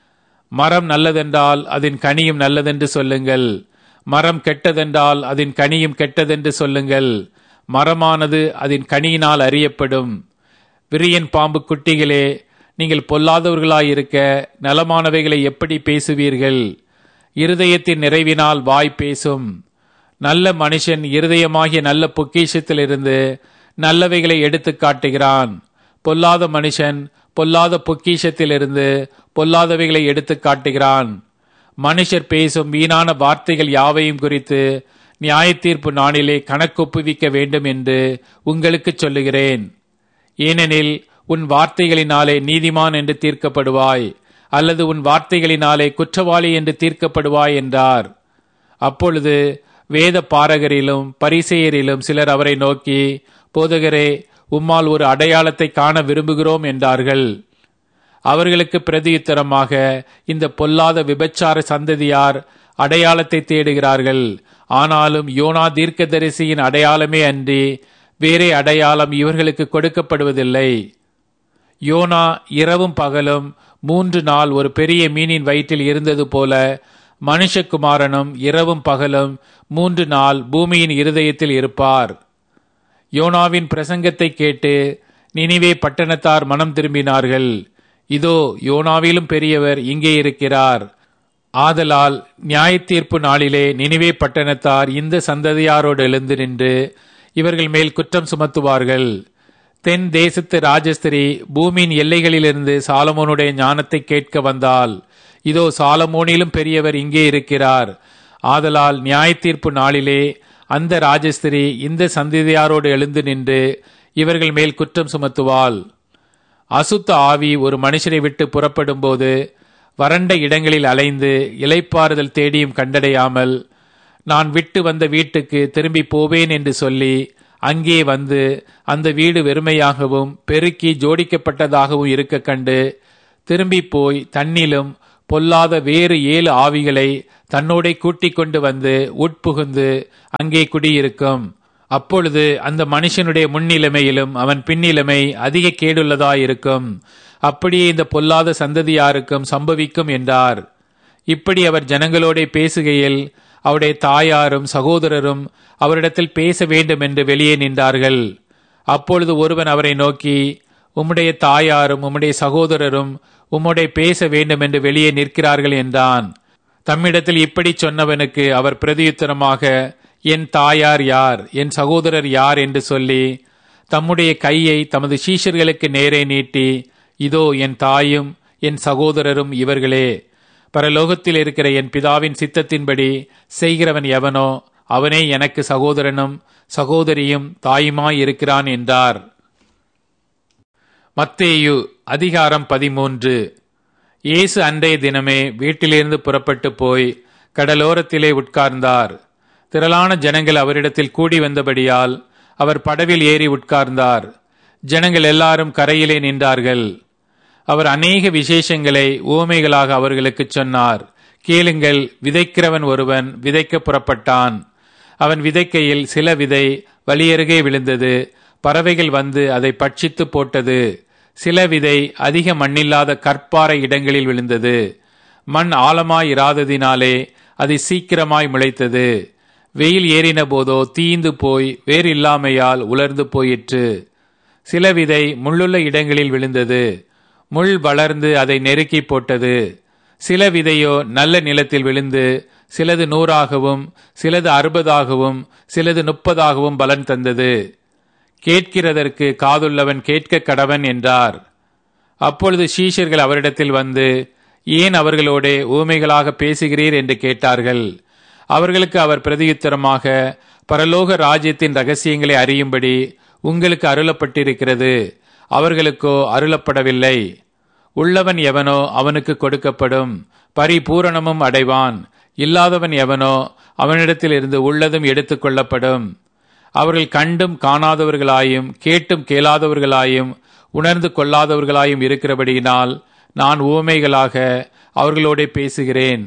மரம் நல்லதென்றால் அதன் கனியும் நல்லதென்று சொல்லுங்கள் மரம் கெட்டதென்றால் அதன் கனியும் கெட்டதென்று சொல்லுங்கள் மரமானது அதன் கனியினால் அறியப்படும் விரியன் பாம்பு குட்டிகளே நீங்கள் பொல்லாதவர்களாயிருக்க நலமானவைகளை எப்படி பேசுவீர்கள் இருதயத்தின் நிறைவினால் வாய் பேசும் நல்ல மனுஷன் இருதயமாகிய நல்ல பொக்கிஷத்திலிருந்து நல்லவைகளை எடுத்து காட்டுகிறான் பொல்லாத மனுஷன் பொல்லாத பொக்கிஷத்திலிருந்து பொல்லாதவைகளை எடுத்து காட்டுகிறான் மனுஷர் பேசும் வீணான வார்த்தைகள் யாவையும் குறித்து நியாய தீர்ப்பு நாளிலே கணக்கொப்புவிக்க வேண்டும் என்று உங்களுக்கு சொல்லுகிறேன் ஏனெனில் உன் வார்த்தைகளினாலே நீதிமான் என்று தீர்க்கப்படுவாய் அல்லது உன் வார்த்தைகளினாலே குற்றவாளி என்று தீர்க்கப்படுவாய் என்றார் அப்பொழுது வேத பாரகரிலும் பரிசெயரிலும் சிலர் அவரை நோக்கி போதகரே உம்மால் ஒரு அடையாளத்தை காண விரும்புகிறோம் என்றார்கள் அவர்களுக்கு பிரதியுத்தரமாக இந்த பொல்லாத விபச்சார சந்ததியார் அடையாளத்தை தேடுகிறார்கள் ஆனாலும் யோனா தீர்க்கதரிசியின் அடையாளமே அன்றி வேறே அடையாளம் இவர்களுக்கு கொடுக்கப்படுவதில்லை யோனா இரவும் பகலும் மூன்று நாள் ஒரு பெரிய மீனின் வயிற்றில் இருந்தது போல மனுஷகுமாரனும் இரவும் பகலும் மூன்று நாள் பூமியின் இருதயத்தில் இருப்பார் யோனாவின் பிரசங்கத்தை கேட்டு நினிவே பட்டணத்தார் மனம் திரும்பினார்கள் இதோ யோனாவிலும் பெரியவர் இங்கே இருக்கிறார் ஆதலால் நியாயத்தீர்ப்பு நாளிலே நினிவே பட்டணத்தார் இந்த சந்ததியாரோடு எழுந்து நின்று இவர்கள் மேல் குற்றம் சுமத்துவார்கள் தென் தேசத்து ராஜஸ்திரி பூமியின் எல்லைகளிலிருந்து சாலமோனுடைய ஞானத்தை கேட்க வந்தால் இதோ சாலமோனிலும் பெரியவர் இங்கே இருக்கிறார் ஆதலால் நியாயத்தீர்ப்பு நாளிலே அந்த ராஜஸ்திரி இந்த சந்ததியாரோடு எழுந்து நின்று இவர்கள் மேல் குற்றம் சுமத்துவாள் அசுத்த ஆவி ஒரு மனுஷனை விட்டு புறப்படும் போது வறண்ட இடங்களில் அலைந்து இலைப்பாறுதல் தேடியும் கண்டடையாமல் நான் விட்டு வந்த வீட்டுக்கு திரும்பி போவேன் என்று சொல்லி அங்கே வந்து அந்த வீடு வெறுமையாகவும் பெருக்கி ஜோடிக்கப்பட்டதாகவும் இருக்க கண்டு திரும்பி போய் தன்னிலும் பொல்லாத வேறு ஏழு ஆவிகளை தன்னோடே கூட்டிக் கொண்டு வந்து உட்புகுந்து அங்கே குடியிருக்கும் அப்பொழுது அந்த மனுஷனுடைய முன்னிலைமையிலும் அவன் பின்னிலைமை அதிக கேடுள்ளதாயிருக்கும் அப்படியே இந்த பொல்லாத சந்ததியாருக்கும் சம்பவிக்கும் என்றார் இப்படி அவர் ஜனங்களோட பேசுகையில் அவருடைய தாயாரும் சகோதரரும் அவரிடத்தில் பேச வேண்டும் என்று வெளியே நின்றார்கள் அப்பொழுது ஒருவன் அவரை நோக்கி உம்முடைய தாயாரும் உம்முடைய சகோதரரும் உம்முடைய பேச வேண்டும் என்று வெளியே நிற்கிறார்கள் என்றான் தம்மிடத்தில் இப்படி சொன்னவனுக்கு அவர் பிரதியுத்தரமாக என் தாயார் யார் என் சகோதரர் யார் என்று சொல்லி தம்முடைய கையை தமது சீஷர்களுக்கு நேரே நீட்டி இதோ என் தாயும் என் சகோதரரும் இவர்களே பரலோகத்தில் இருக்கிற என் பிதாவின் சித்தத்தின்படி செய்கிறவன் எவனோ அவனே எனக்கு சகோதரனும் சகோதரியும் தாயுமாய் இருக்கிறான் என்றார் மத்தேயு அதிகாரம் பதிமூன்று இயேசு அன்றைய தினமே வீட்டிலிருந்து புறப்பட்டு போய் கடலோரத்திலே உட்கார்ந்தார் திரளான ஜனங்கள் அவரிடத்தில் கூடி வந்தபடியால் அவர் படவில் ஏறி உட்கார்ந்தார் ஜனங்கள் எல்லாரும் கரையிலே நின்றார்கள் அவர் அநேக விசேஷங்களை ஊமைகளாக அவர்களுக்கு சொன்னார் கேளுங்கள் விதைக்கிறவன் ஒருவன் விதைக்க புறப்பட்டான் அவன் விதைக்கையில் சில விதை வழியருகே விழுந்தது பறவைகள் வந்து அதை பட்சித்து போட்டது சில விதை அதிக மண்ணில்லாத கற்பாறை இடங்களில் விழுந்தது மண் ஆழமாய் இராததினாலே அது சீக்கிரமாய் முளைத்தது வெயில் ஏறின போதோ தீந்து போய் வேறு இல்லாமையால் உலர்ந்து போயிற்று சில விதை முள்ளுள்ள இடங்களில் விழுந்தது முள் வளர்ந்து அதை நெருக்கி போட்டது சில விதையோ நல்ல நிலத்தில் விழுந்து சிலது நூறாகவும் சிலது அறுபதாகவும் சிலது முப்பதாகவும் பலன் தந்தது கேட்கிறதற்கு காதுள்ளவன் கேட்க கடவன் என்றார் அப்பொழுது சீஷர்கள் அவரிடத்தில் வந்து ஏன் அவர்களோடே ஊமைகளாக பேசுகிறீர் என்று கேட்டார்கள் அவர்களுக்கு அவர் பிரதியுத்தரமாக பரலோக ராஜ்யத்தின் ரகசியங்களை அறியும்படி உங்களுக்கு அருளப்பட்டிருக்கிறது அவர்களுக்கோ அருளப்படவில்லை உள்ளவன் எவனோ அவனுக்கு கொடுக்கப்படும் பரிபூரணமும் அடைவான் இல்லாதவன் எவனோ அவனிடத்தில் இருந்து உள்ளதும் எடுத்துக் கொள்ளப்படும் அவர்கள் கண்டும் காணாதவர்களாயும் கேட்டும் கேளாதவர்களாயும் உணர்ந்து கொள்ளாதவர்களாயும் இருக்கிறபடியினால் நான் ஊமைகளாக அவர்களோட பேசுகிறேன்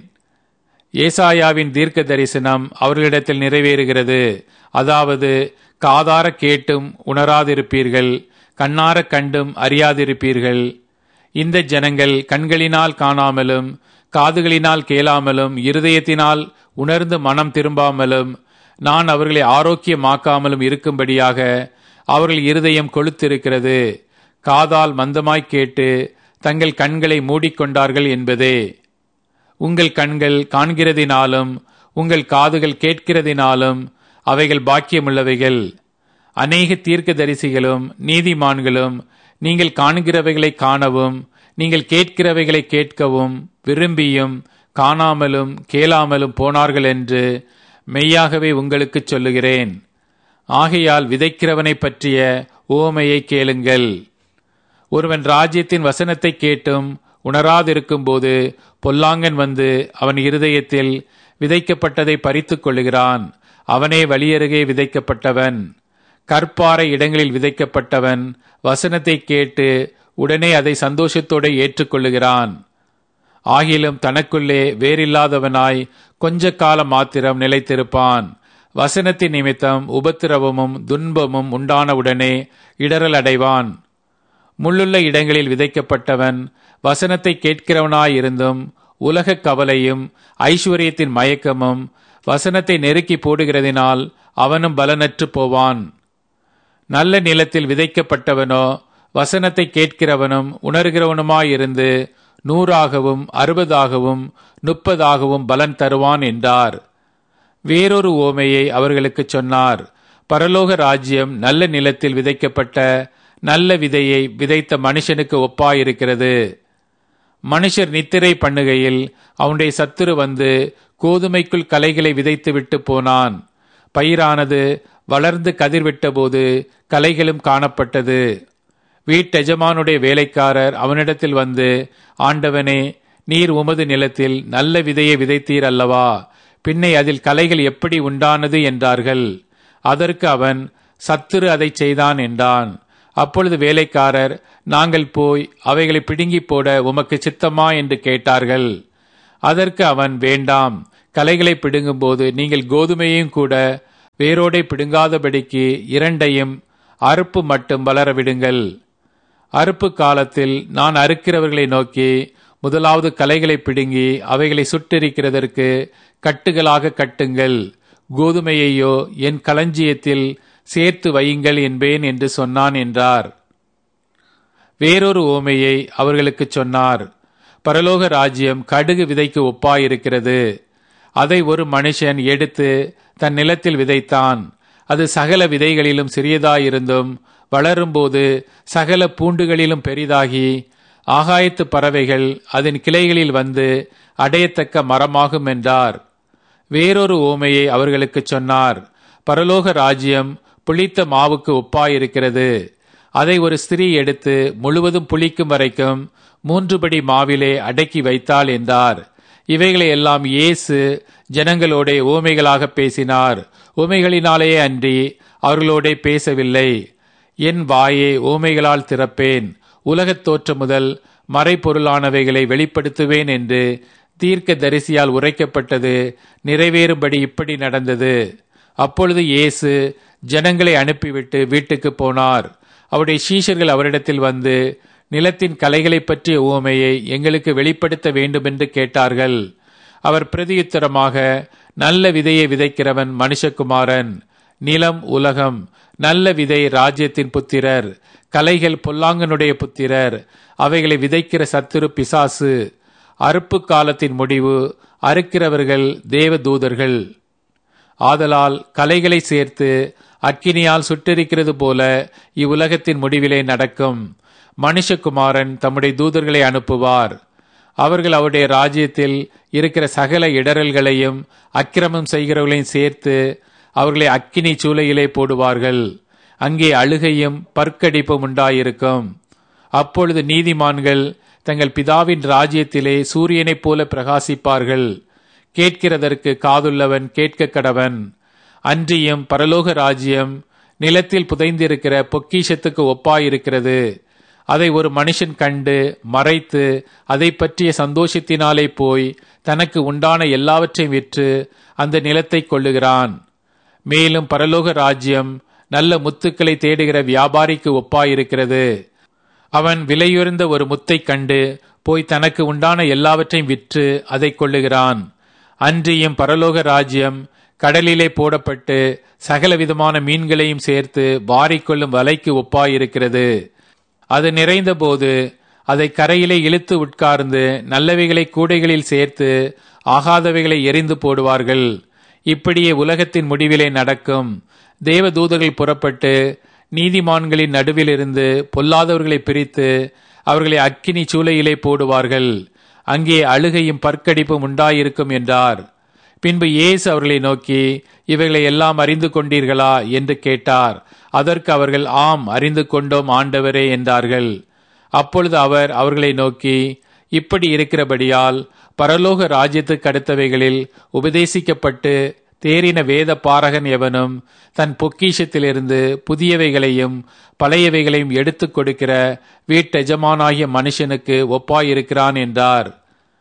ஏசாயாவின் தீர்க்க தரிசனம் அவர்களிடத்தில் நிறைவேறுகிறது அதாவது காதார கேட்டும் உணராதிருப்பீர்கள் கண்ணார கண்டும் அறியாதிருப்பீர்கள் இந்த ஜனங்கள் கண்களினால் காணாமலும் காதுகளினால் கேளாமலும் இருதயத்தினால் உணர்ந்து மனம் திரும்பாமலும் நான் அவர்களை ஆரோக்கியமாக்காமலும் இருக்கும்படியாக அவர்கள் இருதயம் கொளுத்திருக்கிறது காதால் மந்தமாய் கேட்டு தங்கள் கண்களை மூடிக்கொண்டார்கள் என்பதே உங்கள் கண்கள் காண்கிறதினாலும் உங்கள் காதுகள் கேட்கிறதினாலும் அவைகள் பாக்கியமுள்ளவைகள் அநேக தீர்க்கதரிசிகளும் நீதிமான்களும் நீங்கள் காண்கிறவைகளை காணவும் நீங்கள் கேட்கிறவைகளை கேட்கவும் விரும்பியும் காணாமலும் கேளாமலும் போனார்கள் என்று மெய்யாகவே உங்களுக்கு சொல்லுகிறேன் ஆகையால் விதைக்கிறவனை பற்றிய ஓமையை கேளுங்கள் ஒருவன் ராஜ்யத்தின் வசனத்தை கேட்டும் உணராதிருக்கும்போது பொல்லாங்கன் வந்து அவன் இருதயத்தில் விதைக்கப்பட்டதை பறித்துக் கொள்ளுகிறான் அவனே வழியருகே விதைக்கப்பட்டவன் கற்பாறை இடங்களில் விதைக்கப்பட்டவன் வசனத்தை கேட்டு உடனே அதை சந்தோஷத்தோடு ஏற்றுக்கொள்ளுகிறான் ஆகிலும் தனக்குள்ளே வேறில்லாதவனாய் கொஞ்ச காலம் மாத்திரம் நிலைத்திருப்பான் வசனத்தின் நிமித்தம் உபத்திரவமும் துன்பமும் உண்டானவுடனே இடரல் அடைவான் முள்ளுள்ள இடங்களில் விதைக்கப்பட்டவன் வசனத்தை கேட்கிறவனாயிருந்தும் உலக கவலையும் ஐஸ்வர்யத்தின் மயக்கமும் வசனத்தை நெருக்கி போடுகிறதினால் அவனும் பலனற்று போவான் நல்ல நிலத்தில் விதைக்கப்பட்டவனோ வசனத்தை கேட்கிறவனும் உணர்கிறவனுமாயிருந்து நூறாகவும் அறுபதாகவும் முப்பதாகவும் பலன் தருவான் என்றார் வேறொரு ஓமையை அவர்களுக்கு சொன்னார் பரலோக ராஜ்யம் நல்ல நிலத்தில் விதைக்கப்பட்ட நல்ல விதையை விதைத்த மனுஷனுக்கு ஒப்பாயிருக்கிறது மனுஷர் நித்திரை பண்ணுகையில் அவனுடைய சத்துரு வந்து கோதுமைக்குள் கலைகளை விதைத்து விட்டு போனான் பயிரானது வளர்ந்து கதிர்விட்டபோது கலைகளும் காணப்பட்டது வீட்டெஜமானுடைய வேலைக்காரர் அவனிடத்தில் வந்து ஆண்டவனே நீர் உமது நிலத்தில் நல்ல விதையை விதைத்தீர் அல்லவா பின்னை அதில் கலைகள் எப்படி உண்டானது என்றார்கள் அதற்கு அவன் சத்துரு அதை செய்தான் என்றான் அப்பொழுது வேலைக்காரர் நாங்கள் போய் அவைகளை பிடுங்கி போட உமக்கு சித்தமா என்று கேட்டார்கள் அதற்கு அவன் வேண்டாம் கலைகளை பிடுங்கும்போது நீங்கள் கோதுமையும் கூட வேரோடை பிடுங்காதபடிக்கு இரண்டையும் அறுப்பு மட்டும் வளர விடுங்கள் அறுப்பு காலத்தில் நான் அறுக்கிறவர்களை நோக்கி முதலாவது கலைகளை பிடுங்கி அவைகளை சுட்டெரிக்கிறதற்கு கட்டுகளாக கட்டுங்கள் கோதுமையையோ என் களஞ்சியத்தில் சேர்த்து வையுங்கள் என்பேன் என்று சொன்னான் என்றார் வேறொரு ஓமையை அவர்களுக்கு சொன்னார் பரலோக ராஜ்யம் கடுகு விதைக்கு ஒப்பாயிருக்கிறது அதை ஒரு மனுஷன் எடுத்து தன் நிலத்தில் விதைத்தான் அது சகல விதைகளிலும் சிறியதாயிருந்தும் வளரும்போது சகல பூண்டுகளிலும் பெரிதாகி ஆகாயத்து பறவைகள் அதன் கிளைகளில் வந்து அடையத்தக்க மரமாகும் என்றார் வேறொரு ஓமையை அவர்களுக்கு சொன்னார் பரலோக ராஜ்யம் புளித்த மாவுக்கு ஒப்பாயிருக்கிறது அதை ஒரு ஸ்திரீ எடுத்து முழுவதும் புளிக்கும் வரைக்கும் மூன்று படி மாவிலே அடக்கி வைத்தாள் என்றார் இவைகளை எல்லாம் இயேசு ஜனங்களோட ஓமைகளாக பேசினார் ஓமைகளினாலேயே அன்றி அவர்களோட பேசவில்லை என் வாயை ஓமைகளால் திறப்பேன் உலகத் தோற்றம் முதல் மறைபொருளானவைகளை வெளிப்படுத்துவேன் என்று தீர்க்க தரிசியால் உரைக்கப்பட்டது நிறைவேறும்படி இப்படி நடந்தது அப்பொழுது இயேசு ஜனங்களை அனுப்பிவிட்டு வீட்டுக்கு போனார் அவருடைய சீஷர்கள் அவரிடத்தில் வந்து நிலத்தின் கலைகளை பற்றிய உவமையை எங்களுக்கு வெளிப்படுத்த வேண்டுமென்று கேட்டார்கள் அவர் பிரதியுத்தரமாக நல்ல விதையை விதைக்கிறவன் மனுஷகுமாரன் நிலம் உலகம் நல்ல விதை ராஜ்யத்தின் புத்திரர் கலைகள் பொல்லாங்கனுடைய புத்திரர் அவைகளை விதைக்கிற சத்துரு பிசாசு அறுப்பு காலத்தின் முடிவு அறுக்கிறவர்கள் தேவ தூதர்கள் ஆதலால் கலைகளை சேர்த்து அக்கினியால் சுட்டெரிக்கிறது போல இவ்வுலகத்தின் முடிவிலே நடக்கும் மனுஷகுமாரன் தம்முடைய தூதர்களை அனுப்புவார் அவர்கள் அவருடைய ராஜ்யத்தில் இருக்கிற சகல இடரல்களையும் அக்கிரமம் செய்கிறவர்களையும் சேர்த்து அவர்களை அக்கினி சூளையிலே போடுவார்கள் அங்கே அழுகையும் பற்கடிப்பும் உண்டாயிருக்கும் அப்பொழுது நீதிமான்கள் தங்கள் பிதாவின் ராஜ்யத்திலே சூரியனைப் போல பிரகாசிப்பார்கள் கேட்கிறதற்கு காதுள்ளவன் கேட்க கடவன் அன்றியும் பரலோக ராஜ்யம் நிலத்தில் புதைந்திருக்கிற பொக்கிஷத்துக்கு ஒப்பாயிருக்கிறது அதை ஒரு மனுஷன் கண்டு மறைத்து அதை பற்றிய சந்தோஷத்தினாலே போய் தனக்கு உண்டான எல்லாவற்றையும் விற்று அந்த நிலத்தை கொள்ளுகிறான் மேலும் பரலோக ராஜ்யம் நல்ல முத்துக்களை தேடுகிற வியாபாரிக்கு ஒப்பாயிருக்கிறது அவன் விலையுயர்ந்த ஒரு முத்தை கண்டு போய் தனக்கு உண்டான எல்லாவற்றையும் விற்று அதை கொள்ளுகிறான் அன்றியும் பரலோக ராஜ்யம் கடலிலே போடப்பட்டு சகலவிதமான மீன்களையும் சேர்த்து வாரிக்கொள்ளும் வலைக்கு ஒப்பாயிருக்கிறது அது நிறைந்தபோது அதை கரையிலே இழுத்து உட்கார்ந்து நல்லவைகளை கூடைகளில் சேர்த்து ஆகாதவைகளை எரிந்து போடுவார்கள் இப்படியே உலகத்தின் முடிவிலே நடக்கும் தேவ தூதர்கள் புறப்பட்டு நீதிமான்களின் நடுவிலிருந்து பொல்லாதவர்களை பிரித்து அவர்களை அக்கினி சூளையிலே போடுவார்கள் அங்கே அழுகையும் பற்கடிப்பும் உண்டாயிருக்கும் என்றார் பின்பு இயேசு அவர்களை நோக்கி இவைகளை எல்லாம் அறிந்து கொண்டீர்களா என்று கேட்டார் அதற்கு அவர்கள் ஆம் அறிந்து கொண்டோம் ஆண்டவரே என்றார்கள் அப்பொழுது அவர் அவர்களை நோக்கி இப்படி இருக்கிறபடியால் பரலோக ராஜ்யத்துக்கு அடுத்தவைகளில் உபதேசிக்கப்பட்டு தேறின வேத பாரகன் எவனும் தன் பொக்கிஷத்திலிருந்து புதியவைகளையும் பழையவைகளையும் எடுத்துக் கொடுக்கிற வீட்டெஜமானாகிய மனுஷனுக்கு ஒப்பாயிருக்கிறான் என்றார்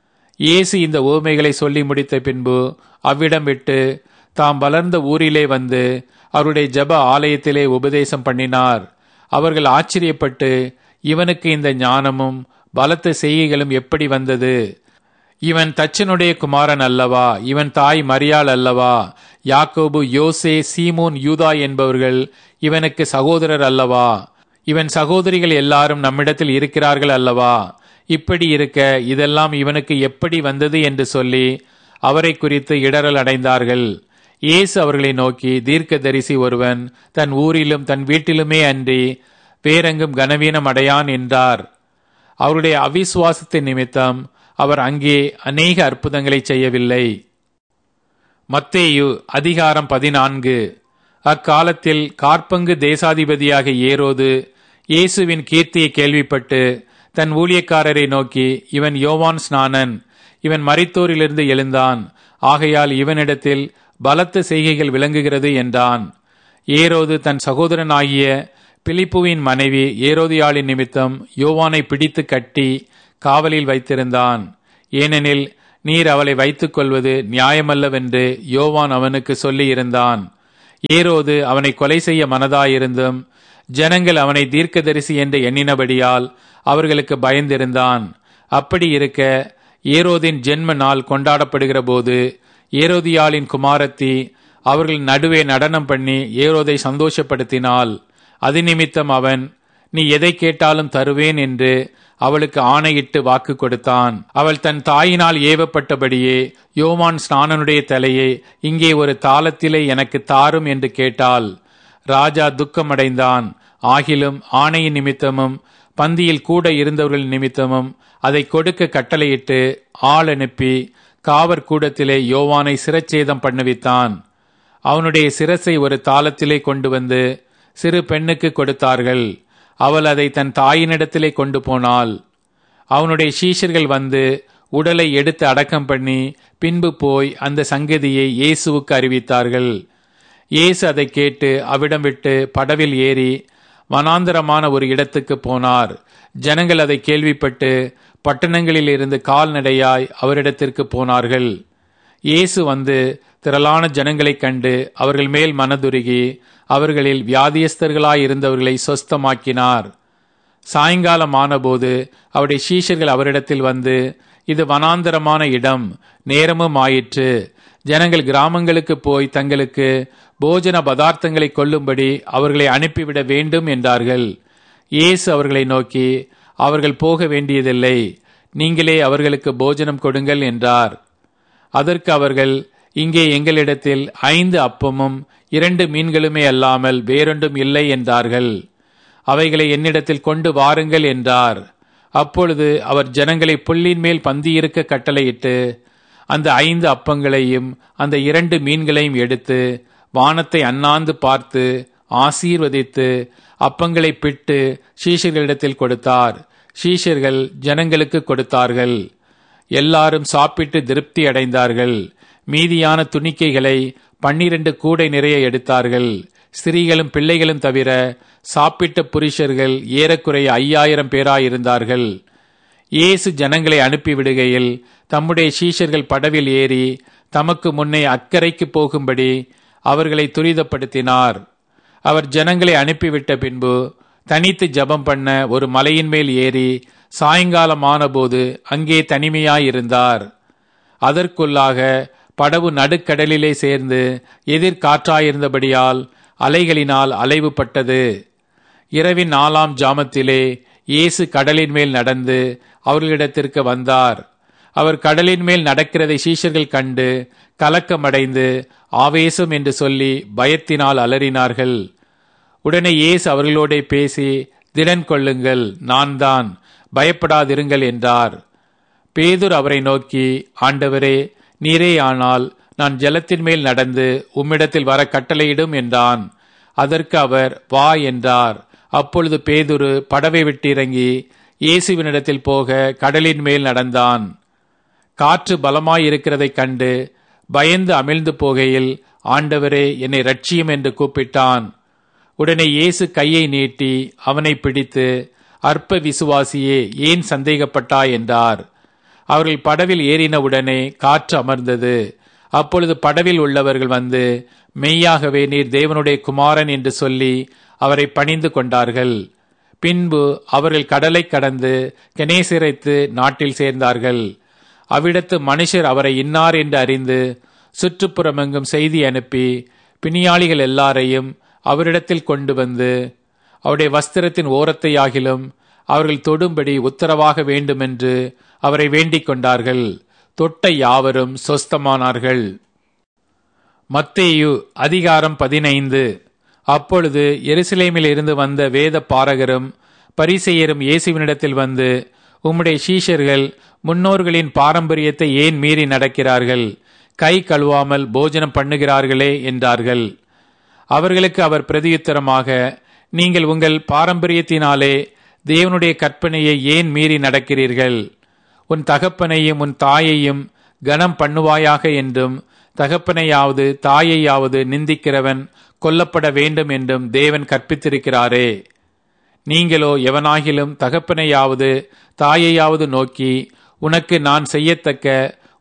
இயேசு இந்த ஓமைகளை சொல்லி முடித்த பின்பு அவ்விடம் விட்டு தாம் வளர்ந்த ஊரிலே வந்து அவருடைய ஜப ஆலயத்திலே உபதேசம் பண்ணினார் அவர்கள் ஆச்சரியப்பட்டு இவனுக்கு இந்த ஞானமும் பலத்த செய்கைகளும் எப்படி வந்தது இவன் தச்சனுடைய குமாரன் அல்லவா இவன் தாய் மரியாள் அல்லவா யாக்கோபு யோசே சீமோன் யூதா என்பவர்கள் இவனுக்கு சகோதரர் அல்லவா இவன் சகோதரிகள் எல்லாரும் நம்மிடத்தில் இருக்கிறார்கள் அல்லவா இப்படி இருக்க இதெல்லாம் இவனுக்கு எப்படி வந்தது என்று சொல்லி அவரை குறித்து இடரல் அடைந்தார்கள் இயேசு அவர்களை நோக்கி தீர்க்கதரிசி ஒருவன் தன் ஊரிலும் தன் வீட்டிலுமே அன்றி வேறெங்கும் கனவீனம் அடையான் என்றார் அவருடைய அவிசுவாசத்தின் நிமித்தம் அவர் அங்கே அநேக அற்புதங்களை செய்யவில்லை மத்தேயு அதிகாரம் பதினான்கு அக்காலத்தில் கார்பங்கு தேசாதிபதியாக ஏரோது இயேசுவின் கீர்த்தியை கேள்விப்பட்டு தன் ஊழியக்காரரை நோக்கி இவன் யோவான் ஸ்நானன் இவன் மரித்தோரிலிருந்து எழுந்தான் ஆகையால் இவனிடத்தில் பலத்த செய்கைகள் விளங்குகிறது என்றான் ஏரோது தன் சகோதரனாகிய பிலிப்புவின் மனைவி ஏரோதியாளின் நிமித்தம் யோவானை பிடித்து கட்டி காவலில் வைத்திருந்தான் ஏனெனில் நீர் அவளை வைத்துக் கொள்வது நியாயமல்லவென்று யோவான் அவனுக்கு சொல்லியிருந்தான் ஏரோது அவனை கொலை செய்ய மனதாயிருந்தும் ஜனங்கள் அவனை தீர்க்கதரிசி என்று எண்ணினபடியால் அவர்களுக்கு பயந்திருந்தான் அப்படி இருக்க ஏரோதின் ஜென்ம நாள் கொண்டாடப்படுகிற போது ஏரோதியாளின் குமாரத்தி அவர்கள் நடுவே நடனம் பண்ணி ஏரோதை சந்தோஷப்படுத்தினாள் அது நிமித்தம் அவன் நீ எதை கேட்டாலும் தருவேன் என்று அவளுக்கு ஆணையிட்டு வாக்கு கொடுத்தான் அவள் தன் தாயினால் ஏவப்பட்டபடியே யோவான் ஸ்நானனுடைய தலையை இங்கே ஒரு தாளத்திலே எனக்கு தாரும் என்று கேட்டாள் ராஜா துக்கமடைந்தான் ஆகிலும் ஆணையின் நிமித்தமும் பந்தியில் கூட இருந்தவர்கள் நிமித்தமும் அதை கொடுக்க கட்டளையிட்டு ஆள் அனுப்பி காவற் கூடத்திலே யோவானை சிரச்சேதம் பண்ணுவித்தான் அவனுடைய சிரசை ஒரு தாளத்திலே கொண்டு வந்து சிறு பெண்ணுக்கு கொடுத்தார்கள் அவள் அதை தன் தாயினிடத்திலே கொண்டு போனாள் அவனுடைய சீஷர்கள் வந்து உடலை எடுத்து அடக்கம் பண்ணி பின்பு போய் அந்த சங்கதியை இயேசுவுக்கு அறிவித்தார்கள் இயேசு அதை கேட்டு அவிடம் விட்டு படவில் ஏறி வனாந்தரமான ஒரு இடத்துக்கு போனார் ஜனங்கள் அதை கேள்விப்பட்டு பட்டணங்களில் இருந்து கால்நடையாய் அவரிடத்திற்கு போனார்கள் இயேசு வந்து திரளான ஜனங்களைக் கண்டு அவர்கள் மேல் மனதுருகி அவர்களில் வியாதியஸ்தர்களாய் இருந்தவர்களை சொஸ்தமாக்கினார் சாயங்காலம் ஆனபோது அவருடைய சீஷர்கள் அவரிடத்தில் வந்து இது வனாந்தரமான இடம் நேரமும் ஆயிற்று ஜனங்கள் கிராமங்களுக்கு போய் தங்களுக்கு போஜன பதார்த்தங்களை கொள்ளும்படி அவர்களை அனுப்பிவிட வேண்டும் என்றார்கள் இயேசு அவர்களை நோக்கி அவர்கள் போக வேண்டியதில்லை நீங்களே அவர்களுக்கு போஜனம் கொடுங்கள் என்றார் அதற்கு அவர்கள் இங்கே எங்களிடத்தில் ஐந்து அப்பமும் இரண்டு மீன்களுமே அல்லாமல் வேறொன்றும் இல்லை என்றார்கள் அவைகளை என்னிடத்தில் கொண்டு வாருங்கள் என்றார் அப்பொழுது அவர் ஜனங்களை புல்லின் மேல் பந்தியிருக்க கட்டளையிட்டு அந்த ஐந்து அப்பங்களையும் அந்த இரண்டு மீன்களையும் எடுத்து வானத்தை அண்ணாந்து பார்த்து ஆசீர்வதித்து அப்பங்களை பிட்டு சீஷர்களிடத்தில் கொடுத்தார் சீஷர்கள் ஜனங்களுக்கு கொடுத்தார்கள் எல்லாரும் சாப்பிட்டு திருப்தி அடைந்தார்கள் மீதியான துணிக்கைகளை பன்னிரண்டு கூடை நிறைய எடுத்தார்கள் ஸ்திரீகளும் பிள்ளைகளும் தவிர சாப்பிட்ட புருஷர்கள் ஏறக்குறைய ஐயாயிரம் பேராயிருந்தார்கள் இயேசு ஜனங்களை அனுப்பிவிடுகையில் தம்முடைய சீஷர்கள் படவில் ஏறி தமக்கு முன்னே அக்கறைக்கு போகும்படி அவர்களை துரிதப்படுத்தினார் அவர் ஜனங்களை அனுப்பிவிட்ட பின்பு தனித்து ஜபம் பண்ண ஒரு மலையின் மேல் ஏறி சாயங்காலம் ஆனபோது அங்கே தனிமையாயிருந்தார் அதற்குள்ளாக படவு நடுக்கடலிலே சேர்ந்து எதிர்காற்றாயிருந்தபடியால் அலைகளினால் அலைவுபட்டது இரவின் நாலாம் ஜாமத்திலே இயேசு கடலின் மேல் நடந்து அவர்களிடத்திற்கு வந்தார் அவர் கடலின் மேல் நடக்கிறதை சீஷர்கள் கண்டு கலக்கமடைந்து ஆவேசம் என்று சொல்லி பயத்தினால் அலறினார்கள் உடனே இயேசு அவர்களோட பேசி திடன் கொள்ளுங்கள் நான் தான் பயப்படாதிருங்கள் என்றார் பேதுர் அவரை நோக்கி ஆண்டவரே நீரே ஆனால் நான் ஜலத்தின் மேல் நடந்து உம்மிடத்தில் வர கட்டளையிடும் என்றான் அதற்கு அவர் வா என்றார் அப்பொழுது பேதுரு படவை விட்டு இறங்கி இயேசுவினிடத்தில் போக கடலின் மேல் நடந்தான் காற்று பலமாயிருக்கிறதைக் கண்டு பயந்து அமிழ்ந்து போகையில் ஆண்டவரே என்னை ரட்சியும் என்று கூப்பிட்டான் உடனே இயேசு கையை நீட்டி அவனை பிடித்து அற்ப விசுவாசியே ஏன் சந்தேகப்பட்டாய் என்றார் அவர்கள் படவில் ஏறினவுடனே காற்று அமர்ந்தது அப்பொழுது படவில் உள்ளவர்கள் வந்து மெய்யாகவே நீர் தேவனுடைய குமாரன் என்று சொல்லி அவரை பணிந்து கொண்டார்கள் பின்பு அவர்கள் கடலை கடந்து கெனேசிரைத்து நாட்டில் சேர்ந்தார்கள் அவ்விடத்து மனுஷர் அவரை இன்னார் என்று அறிந்து சுற்றுப்புறமெங்கும் செய்தி அனுப்பி பிணியாளிகள் எல்லாரையும் அவரிடத்தில் கொண்டு வந்து அவருடைய வஸ்திரத்தின் ஓரத்தையாகிலும் அவர்கள் தொடும்படி உத்தரவாக வேண்டுமென்று அவரை வேண்டிக் கொண்டார்கள் தொட்ட யாவரும் சொஸ்தமானார்கள் மத்தேயு அதிகாரம் பதினைந்து அப்பொழுது எருசலேமில் இருந்து வந்த வேத பாரகரும் பரிசெயரும் இயேசுவினிடத்தில் வந்து உம்முடைய சீஷர்கள் முன்னோர்களின் பாரம்பரியத்தை ஏன் மீறி நடக்கிறார்கள் கை கழுவாமல் போஜனம் பண்ணுகிறார்களே என்றார்கள் அவர்களுக்கு அவர் பிரதியுத்தரமாக நீங்கள் உங்கள் பாரம்பரியத்தினாலே தேவனுடைய கற்பனையை ஏன் மீறி நடக்கிறீர்கள் உன் தகப்பனையும் உன் தாயையும் கனம் பண்ணுவாயாக என்றும் தகப்பனையாவது தாயையாவது நிந்திக்கிறவன் கொல்லப்பட வேண்டும் என்றும் தேவன் கற்பித்திருக்கிறாரே நீங்களோ எவனாகிலும் தகப்பனையாவது தாயையாவது நோக்கி உனக்கு நான் செய்யத்தக்க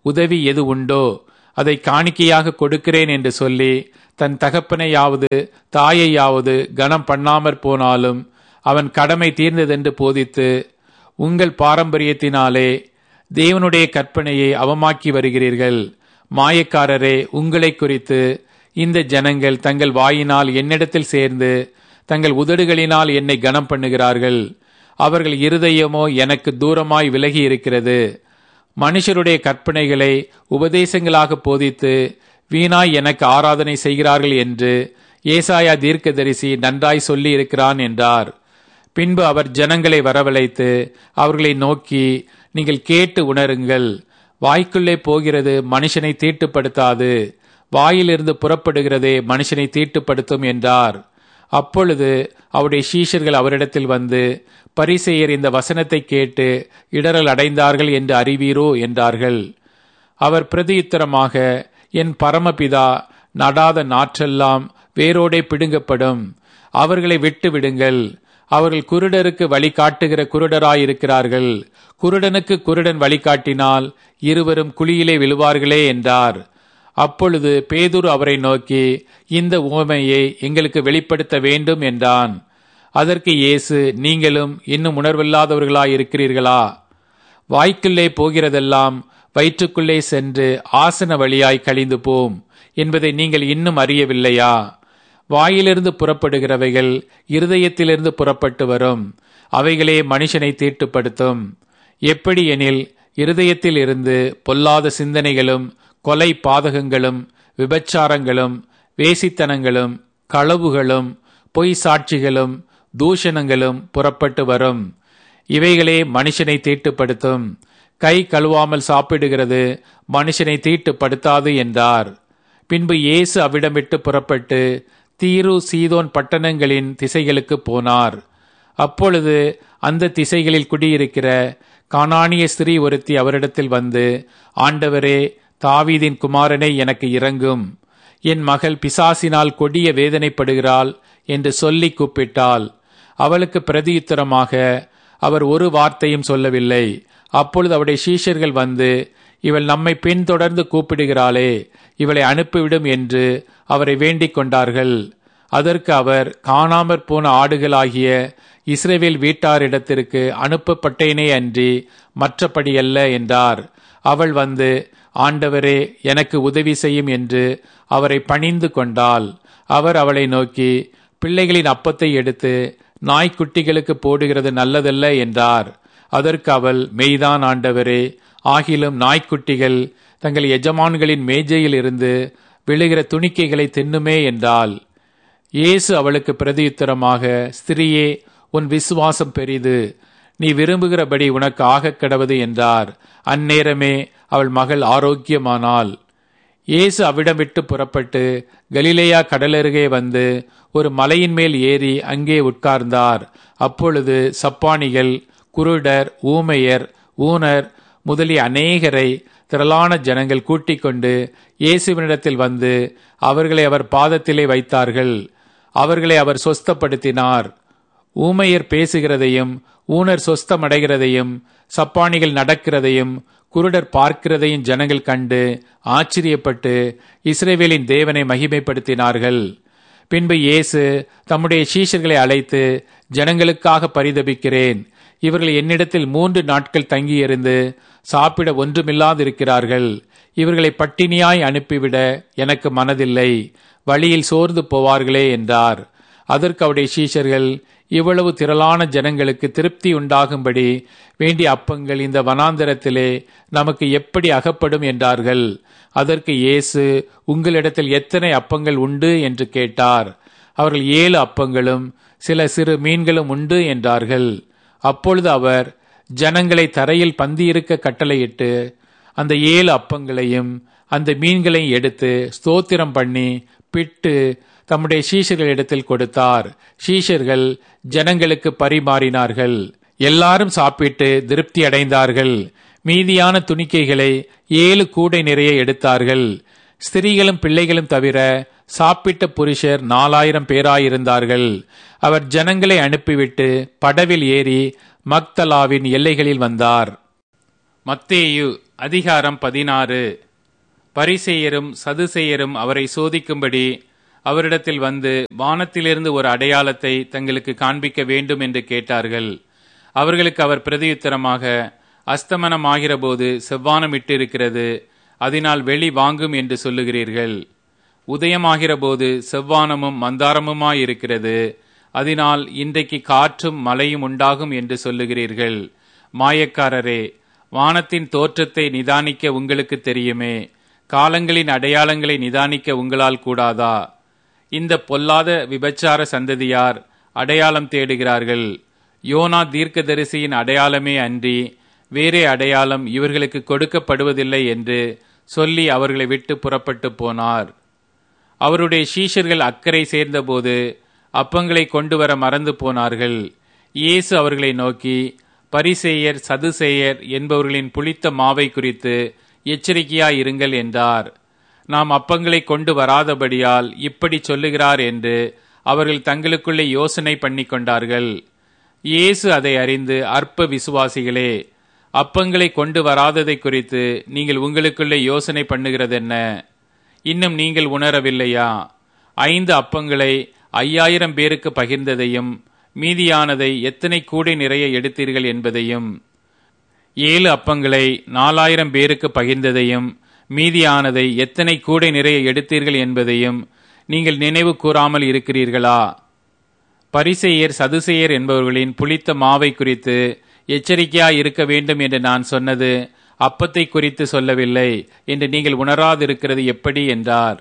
உதவி எது உண்டோ அதை காணிக்கையாக கொடுக்கிறேன் என்று சொல்லி தன் தகப்பனையாவது தாயையாவது கனம் பண்ணாமற் போனாலும் அவன் கடமை தீர்ந்ததென்று போதித்து உங்கள் பாரம்பரியத்தினாலே தேவனுடைய கற்பனையை அவமாக்கி வருகிறீர்கள் மாயக்காரரே உங்களை குறித்து இந்த ஜனங்கள் தங்கள் வாயினால் என்னிடத்தில் சேர்ந்து தங்கள் உதடுகளினால் என்னை கனம் பண்ணுகிறார்கள் அவர்கள் இருதயமோ எனக்கு தூரமாய் விலகி இருக்கிறது மனுஷருடைய கற்பனைகளை உபதேசங்களாக போதித்து வீணாய் எனக்கு ஆராதனை செய்கிறார்கள் என்று ஏசாயா தீர்க்கதரிசி நன்றாய் சொல்லி இருக்கிறான் என்றார் பின்பு அவர் ஜனங்களை வரவழைத்து அவர்களை நோக்கி நீங்கள் கேட்டு உணருங்கள் வாய்க்குள்ளே போகிறது மனுஷனை தீட்டுப்படுத்தாது வாயிலிருந்து புறப்படுகிறதே மனுஷனை தீட்டுப்படுத்தும் என்றார் அப்பொழுது அவருடைய சீஷர்கள் அவரிடத்தில் வந்து பரிசெயர் இந்த வசனத்தை கேட்டு இடரல் அடைந்தார்கள் என்று அறிவீரோ என்றார்கள் அவர் பிரதியுத்தரமாக என் பரமபிதா நடாத நாற்றெல்லாம் வேரோடே பிடுங்கப்படும் அவர்களை விட்டு விடுங்கள் அவர்கள் குருடருக்கு வழிகாட்டுகிற குருடராயிருக்கிறார்கள் குருடனுக்கு குருடன் வழிகாட்டினால் இருவரும் குழியிலே விழுவார்களே என்றார் அப்பொழுது பேதுரு அவரை நோக்கி இந்த உவமையை எங்களுக்கு வெளிப்படுத்த வேண்டும் என்றான் அதற்கு இயேசு நீங்களும் இன்னும் உணர்வில்லாதவர்களாய் இருக்கிறீர்களா வாய்க்குள்ளே போகிறதெல்லாம் வயிற்றுக்குள்ளே சென்று ஆசன வழியாய் கழிந்து போம் என்பதை நீங்கள் இன்னும் அறியவில்லையா வாயிலிருந்து புறப்படுகிறவைகள் இருதயத்திலிருந்து புறப்பட்டு வரும் அவைகளே மனுஷனை தீட்டுப்படுத்தும் எப்படி எனில் இருதயத்தில் இருந்து பொல்லாத சிந்தனைகளும் கொலை பாதகங்களும் விபச்சாரங்களும் வேசித்தனங்களும் களவுகளும் பொய் சாட்சிகளும் தூஷணங்களும் புறப்பட்டு வரும் இவைகளே மனுஷனை தீட்டுப்படுத்தும் கை கழுவாமல் சாப்பிடுகிறது மனுஷனை தீட்டுப்படுத்தாது என்றார் பின்பு இயேசு அவ்விடம் விட்டு புறப்பட்டு தீரு சீதோன் பட்டணங்களின் திசைகளுக்கு போனார் அப்பொழுது அந்த திசைகளில் குடியிருக்கிற கானானிய ஸ்திரீ ஒருத்தி அவரிடத்தில் வந்து ஆண்டவரே தாவீதின் குமாரனை எனக்கு இறங்கும் என் மகள் பிசாசினால் கொடிய வேதனைப்படுகிறாள் என்று சொல்லி கூப்பிட்டாள் அவளுக்கு பிரதியுத்தரமாக அவர் ஒரு வார்த்தையும் சொல்லவில்லை அப்பொழுது அவருடைய சீஷர்கள் வந்து இவள் நம்மை பின்தொடர்ந்து கூப்பிடுகிறாளே இவளை அனுப்பிவிடும் என்று அவரை வேண்டிக் கொண்டார்கள் அதற்கு அவர் காணாமற் போன ஆடுகளாகிய இஸ்ரேவேல் வீட்டாரிடத்திற்கு அனுப்பப்பட்டேனே அன்றி மற்றபடியல்ல என்றார் அவள் வந்து ஆண்டவரே எனக்கு உதவி செய்யும் என்று அவரை பணிந்து கொண்டாள் அவர் அவளை நோக்கி பிள்ளைகளின் அப்பத்தை எடுத்து நாய்க்குட்டிகளுக்கு போடுகிறது நல்லதல்ல என்றார் அதற்கு அவள் மெய்தான் ஆண்டவரே ஆகிலும் நாய்க்குட்டிகள் தங்கள் எஜமான்களின் மேஜையில் இருந்து விழுகிற துணிக்கைகளை தின்னுமே என்றாள் இயேசு அவளுக்கு பிரதியுத்தரமாக ஸ்திரியே உன் விசுவாசம் பெரிது நீ விரும்புகிறபடி உனக்கு ஆகக் கிடவது என்றார் அந்நேரமே அவள் மகள் ஆரோக்கியமானாள் இயேசு அவ்விடம் விட்டு புறப்பட்டு கலிலேயா கடலருகே வந்து ஒரு மலையின் மேல் ஏறி அங்கே உட்கார்ந்தார் அப்பொழுது சப்பானிகள் குருடர் ஊமையர் ஊனர் முதலிய அநேகரை திரளான ஜனங்கள் கூட்டிக் கொண்டு இயேசுவினிடத்தில் வந்து அவர்களை அவர் பாதத்திலே வைத்தார்கள் அவர்களை அவர் சொஸ்தப்படுத்தினார் ஊமையர் பேசுகிறதையும் ஊனர் சொஸ்தமடைகிறதையும் சப்பானிகள் நடக்கிறதையும் குருடர் பார்க்கிறதையும் ஜனங்கள் கண்டு ஆச்சரியப்பட்டு இஸ்ரேவேலின் தேவனை மகிமைப்படுத்தினார்கள் பின்பு இயேசு தம்முடைய சீஷர்களை அழைத்து ஜனங்களுக்காக பரிதபிக்கிறேன் இவர்கள் என்னிடத்தில் மூன்று நாட்கள் தங்கியிருந்து சாப்பிட ஒன்றுமில்லாதிருக்கிறார்கள் இவர்களை பட்டினியாய் அனுப்பிவிட எனக்கு மனதில்லை வழியில் சோர்ந்து போவார்களே என்றார் அதற்கு அவருடைய சீஷர்கள் இவ்வளவு திரளான ஜனங்களுக்கு திருப்தி உண்டாகும்படி வேண்டிய அப்பங்கள் இந்த வனாந்தரத்திலே நமக்கு எப்படி அகப்படும் என்றார்கள் அதற்கு இயேசு உங்களிடத்தில் எத்தனை அப்பங்கள் உண்டு என்று கேட்டார் அவர்கள் ஏழு அப்பங்களும் சில சிறு மீன்களும் உண்டு என்றார்கள் அப்பொழுது அவர் ஜனங்களை தரையில் பந்தியிருக்க கட்டளையிட்டு அந்த ஏழு அப்பங்களையும் அந்த மீன்களையும் எடுத்து ஸ்தோத்திரம் பண்ணி பிட்டு தம்முடைய சீஷர்களிடத்தில் கொடுத்தார் சீஷர்கள் ஜனங்களுக்கு பரிமாறினார்கள் எல்லாரும் சாப்பிட்டு திருப்தி அடைந்தார்கள் மீதியான துணிக்கைகளை ஏழு கூடை நிறைய எடுத்தார்கள் ஸ்திரீகளும் பிள்ளைகளும் தவிர சாப்பிட்ட புருஷர் நாலாயிரம் பேராயிருந்தார்கள் அவர் ஜனங்களை அனுப்பிவிட்டு படவில் ஏறி மக்தலாவின் எல்லைகளில் வந்தார் மத்தேயு அதிகாரம் பதினாறு பரிசேயரும் சதுசேயரும் அவரை சோதிக்கும்படி அவரிடத்தில் வந்து வானத்திலிருந்து ஒரு அடையாளத்தை தங்களுக்கு காண்பிக்க வேண்டும் என்று கேட்டார்கள் அவர்களுக்கு அவர் பிரதியுத்தரமாக அஸ்தமனமாகிறபோது செவ்வானம் இட்டிருக்கிறது அதனால் வெளி வாங்கும் என்று சொல்லுகிறீர்கள் உதயமாகிறபோது செவ்வானமும் மந்தாரமுமாயிருக்கிறது அதனால் இன்றைக்கு காற்றும் மழையும் உண்டாகும் என்று சொல்லுகிறீர்கள் மாயக்காரரே வானத்தின் தோற்றத்தை நிதானிக்க உங்களுக்கு தெரியுமே காலங்களின் அடையாளங்களை நிதானிக்க உங்களால் கூடாதா இந்த பொல்லாத விபச்சார சந்ததியார் அடையாளம் தேடுகிறார்கள் யோனா தீர்க்கதரிசியின் அடையாளமே அன்றி வேறே அடையாளம் இவர்களுக்கு கொடுக்கப்படுவதில்லை என்று சொல்லி அவர்களை விட்டு புறப்பட்டு போனார் அவருடைய சீஷர்கள் அக்கறை சேர்ந்தபோது அப்பங்களை கொண்டு வர மறந்து போனார்கள் இயேசு அவர்களை நோக்கி பரிசேயர் சதுசேயர் என்பவர்களின் புளித்த மாவை குறித்து எச்சரிக்கையாயிருங்கள் என்றார் நாம் அப்பங்களை கொண்டு வராதபடியால் இப்படி சொல்லுகிறார் என்று அவர்கள் தங்களுக்குள்ளே யோசனை பண்ணி கொண்டார்கள் இயேசு அதை அறிந்து அற்ப விசுவாசிகளே அப்பங்களை கொண்டு வராததை குறித்து நீங்கள் உங்களுக்குள்ளே யோசனை பண்ணுகிறதென்ன இன்னும் நீங்கள் உணரவில்லையா ஐந்து அப்பங்களை ஐயாயிரம் பேருக்கு பகிர்ந்ததையும் மீதியானதை எத்தனை கூடை நிறைய எடுத்தீர்கள் என்பதையும் ஏழு அப்பங்களை நாலாயிரம் பேருக்கு பகிர்ந்ததையும் மீதியானதை எத்தனை கூடை நிறைய எடுத்தீர்கள் என்பதையும் நீங்கள் நினைவு கூறாமல் இருக்கிறீர்களா பரிசெயர் சதுசெயர் என்பவர்களின் புளித்த மாவை குறித்து எச்சரிக்கையாய் இருக்க வேண்டும் என்று நான் சொன்னது அப்பத்தை குறித்து சொல்லவில்லை என்று நீங்கள் உணராதிருக்கிறது எப்படி என்றார்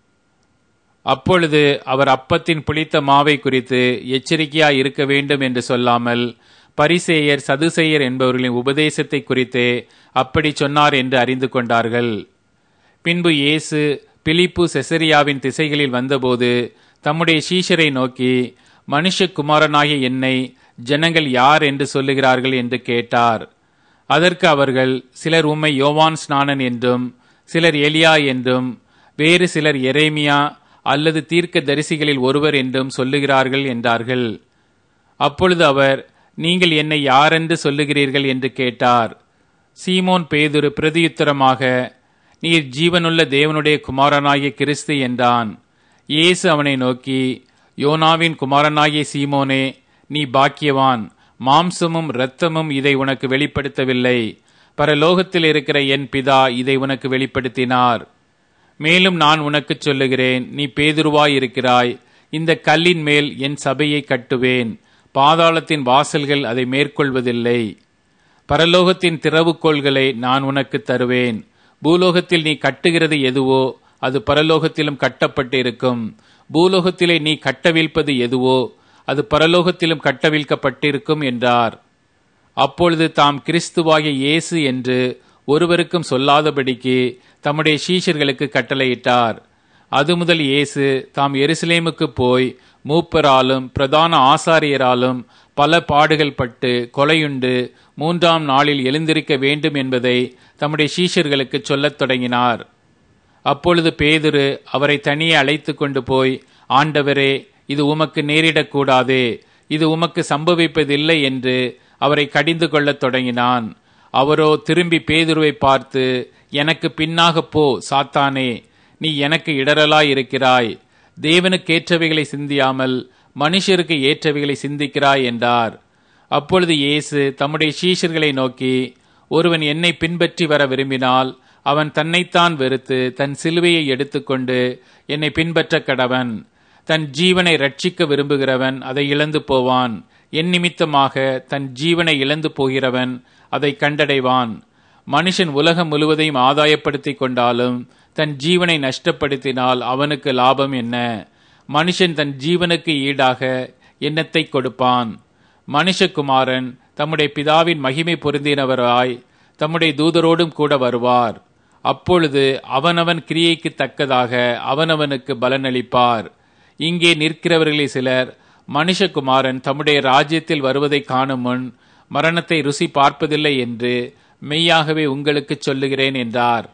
அப்பொழுது அவர் அப்பத்தின் புளித்த மாவை குறித்து எச்சரிக்கையாய் இருக்க வேண்டும் என்று சொல்லாமல் பரிசேயர் சதுசேயர் என்பவர்களின் உபதேசத்தை குறித்தே அப்படி சொன்னார் என்று அறிந்து கொண்டார்கள் பின்பு இயேசு பிலிப்பு செசரியாவின் திசைகளில் வந்தபோது தம்முடைய சீஷரை நோக்கி மனுஷகுமாரனாகிய என்னை ஜனங்கள் யார் என்று சொல்லுகிறார்கள் என்று கேட்டார் அதற்கு அவர்கள் சிலர் உம்மை யோவான் ஸ்நானன் என்றும் சிலர் எலியா என்றும் வேறு சிலர் எரேமியா அல்லது தீர்க்க தரிசிகளில் ஒருவர் என்றும் சொல்லுகிறார்கள் என்றார்கள் அப்பொழுது அவர் நீங்கள் என்னை யாரென்று சொல்லுகிறீர்கள் என்று கேட்டார் சீமோன் பேதுரு பிரதியுத்தரமாக நீர் ஜீவனுள்ள தேவனுடைய குமாரனாகிய கிறிஸ்து என்றான் இயேசு அவனை நோக்கி யோனாவின் குமாரனாகிய சீமோனே நீ பாக்கியவான் மாம்சமும் இரத்தமும் இதை உனக்கு வெளிப்படுத்தவில்லை பரலோகத்தில் இருக்கிற என் பிதா இதை உனக்கு வெளிப்படுத்தினார் மேலும் நான் உனக்குச் சொல்லுகிறேன் நீ பேதுருவாய் இருக்கிறாய் இந்த கல்லின் மேல் என் சபையை கட்டுவேன் பாதாளத்தின் வாசல்கள் அதை மேற்கொள்வதில்லை பரலோகத்தின் திறவுகோள்களை நான் உனக்கு தருவேன் பூலோகத்தில் நீ கட்டுகிறது எதுவோ அது பரலோகத்திலும் கட்டப்பட்டிருக்கும் பூலோகத்திலே நீ கட்டவிழ்ப்பது எதுவோ அது பரலோகத்திலும் கட்டவிழ்க்கப்பட்டிருக்கும் என்றார் அப்பொழுது தாம் கிறிஸ்துவாகிய இயேசு என்று ஒருவருக்கும் சொல்லாதபடிக்கு தம்முடைய சீஷர்களுக்கு கட்டளையிட்டார் அது முதல் இயேசு தாம் எருசலேமுக்கு போய் மூப்பராலும் பிரதான ஆசாரியராலும் பல பாடுகள் பட்டு கொலையுண்டு மூன்றாம் நாளில் எழுந்திருக்க வேண்டும் என்பதை தம்முடைய சீஷர்களுக்கு சொல்லத் தொடங்கினார் அப்பொழுது பேதுரு அவரை தனியே அழைத்து கொண்டு போய் ஆண்டவரே இது உமக்கு நேரிடக்கூடாதே இது உமக்கு சம்பவிப்பதில்லை என்று அவரை கடிந்து கொள்ளத் தொடங்கினான் அவரோ திரும்பி பேதுருவை பார்த்து எனக்கு பின்னாக போ சாத்தானே நீ எனக்கு இடரலாய் இருக்கிறாய் தேவனுக்கு ஏற்றவைகளை சிந்தியாமல் மனுஷருக்கு ஏற்றவைகளை சிந்திக்கிறாய் என்றார் அப்பொழுது இயேசு தம்முடைய சீஷர்களை நோக்கி ஒருவன் என்னை பின்பற்றி வர விரும்பினால் அவன் தன்னைத்தான் வெறுத்து தன் சிலுவையை எடுத்துக்கொண்டு என்னை பின்பற்ற கடவன் தன் ஜீவனை ரட்சிக்க விரும்புகிறவன் அதை இழந்து போவான் என் நிமித்தமாக தன் ஜீவனை இழந்து போகிறவன் அதை கண்டடைவான் மனுஷன் உலகம் முழுவதையும் ஆதாயப்படுத்திக் கொண்டாலும் தன் ஜீவனை நஷ்டப்படுத்தினால் அவனுக்கு லாபம் என்ன மனுஷன் தன் ஜீவனுக்கு ஈடாக எண்ணத்தை கொடுப்பான் மனுஷகுமாரன் தம்முடைய பிதாவின் மகிமை பொருந்தினவராய் தம்முடைய தூதரோடும் கூட வருவார் அப்பொழுது அவனவன் கிரியைக்கு தக்கதாக அவனவனுக்கு பலனளிப்பார் இங்கே நிற்கிறவர்களில் சிலர் மனுஷகுமாரன் தம்முடைய ராஜ்யத்தில் வருவதை காணும் முன் மரணத்தை ருசி பார்ப்பதில்லை என்று மெய்யாகவே உங்களுக்கு சொல்லுகிறேன் என்றார்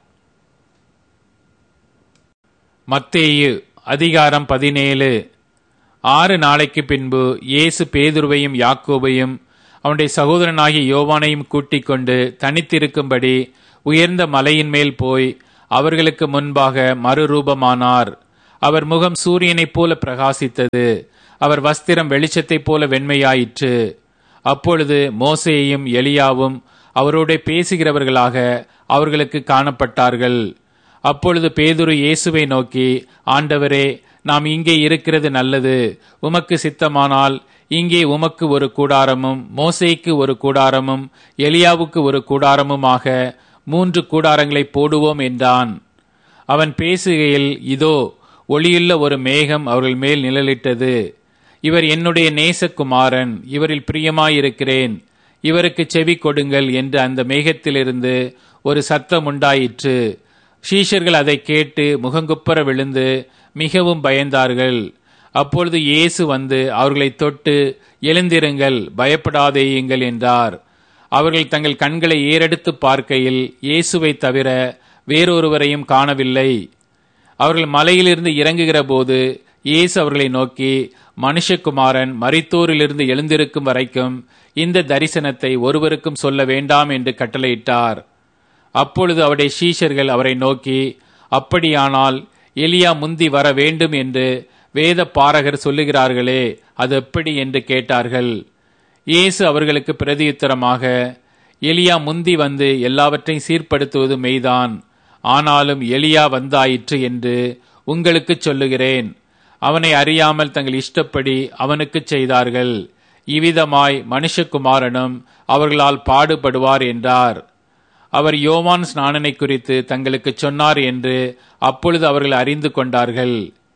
மத்தேயு அதிகாரம் பதினேழு ஆறு நாளைக்கு பின்பு இயேசு பேதுருவையும் யாக்கோபையும் அவனுடைய சகோதரனாகிய யோவானையும் கூட்டிக் கொண்டு தனித்திருக்கும்படி உயர்ந்த மலையின் மேல் போய் அவர்களுக்கு முன்பாக மறுரூபமானார் அவர் முகம் சூரியனைப் போல பிரகாசித்தது அவர் வஸ்திரம் வெளிச்சத்தைப் போல வெண்மையாயிற்று அப்பொழுது மோசேயும் எலியாவும் அவரோட பேசுகிறவர்களாக அவர்களுக்கு காணப்பட்டார்கள் அப்பொழுது பேதுரு இயேசுவை நோக்கி ஆண்டவரே நாம் இங்கே இருக்கிறது நல்லது உமக்கு சித்தமானால் இங்கே உமக்கு ஒரு கூடாரமும் மோசேக்கு ஒரு கூடாரமும் எலியாவுக்கு ஒரு கூடாரமுமாக மூன்று கூடாரங்களை போடுவோம் என்றான் அவன் பேசுகையில் இதோ ஒளியுள்ள ஒரு மேகம் அவர்கள் மேல் நிழலிட்டது இவர் என்னுடைய நேசகுமாரன் இவரில் பிரியமாயிருக்கிறேன் இவருக்கு செவி கொடுங்கள் என்று அந்த மேகத்திலிருந்து ஒரு சத்தம் உண்டாயிற்று ஷீஷர்கள் அதை கேட்டு முகங்குப்புற விழுந்து மிகவும் பயந்தார்கள் அப்பொழுது இயேசு வந்து அவர்களை தொட்டு எழுந்திருங்கள் பயப்படாதேயுங்கள் என்றார் அவர்கள் தங்கள் கண்களை ஏறெடுத்து பார்க்கையில் இயேசுவை தவிர வேறொருவரையும் காணவில்லை அவர்கள் மலையிலிருந்து இறங்குகிற போது இயேசு அவர்களை நோக்கி மனுஷகுமாரன் மரித்தோரிலிருந்து எழுந்திருக்கும் வரைக்கும் இந்த தரிசனத்தை ஒருவருக்கும் சொல்ல வேண்டாம் என்று கட்டளையிட்டார் அப்பொழுது அவருடைய சீஷர்கள் அவரை நோக்கி அப்படியானால் எலியா முந்தி வர வேண்டும் என்று வேத பாரகர் சொல்லுகிறார்களே அது எப்படி என்று கேட்டார்கள் இயேசு அவர்களுக்கு பிரதியுத்தரமாக எலியா முந்தி வந்து எல்லாவற்றையும் சீர்படுத்துவது மெய்தான் ஆனாலும் எலியா வந்தாயிற்று என்று உங்களுக்கு சொல்லுகிறேன் அவனை அறியாமல் தங்கள் இஷ்டப்படி அவனுக்கு செய்தார்கள் இவ்விதமாய் மனுஷகுமாரனும் அவர்களால் பாடுபடுவார் என்றார் அவர் யோவான் ஸ்நானனை குறித்து தங்களுக்கு சொன்னார் என்று அப்பொழுது அவர்கள் அறிந்து கொண்டார்கள்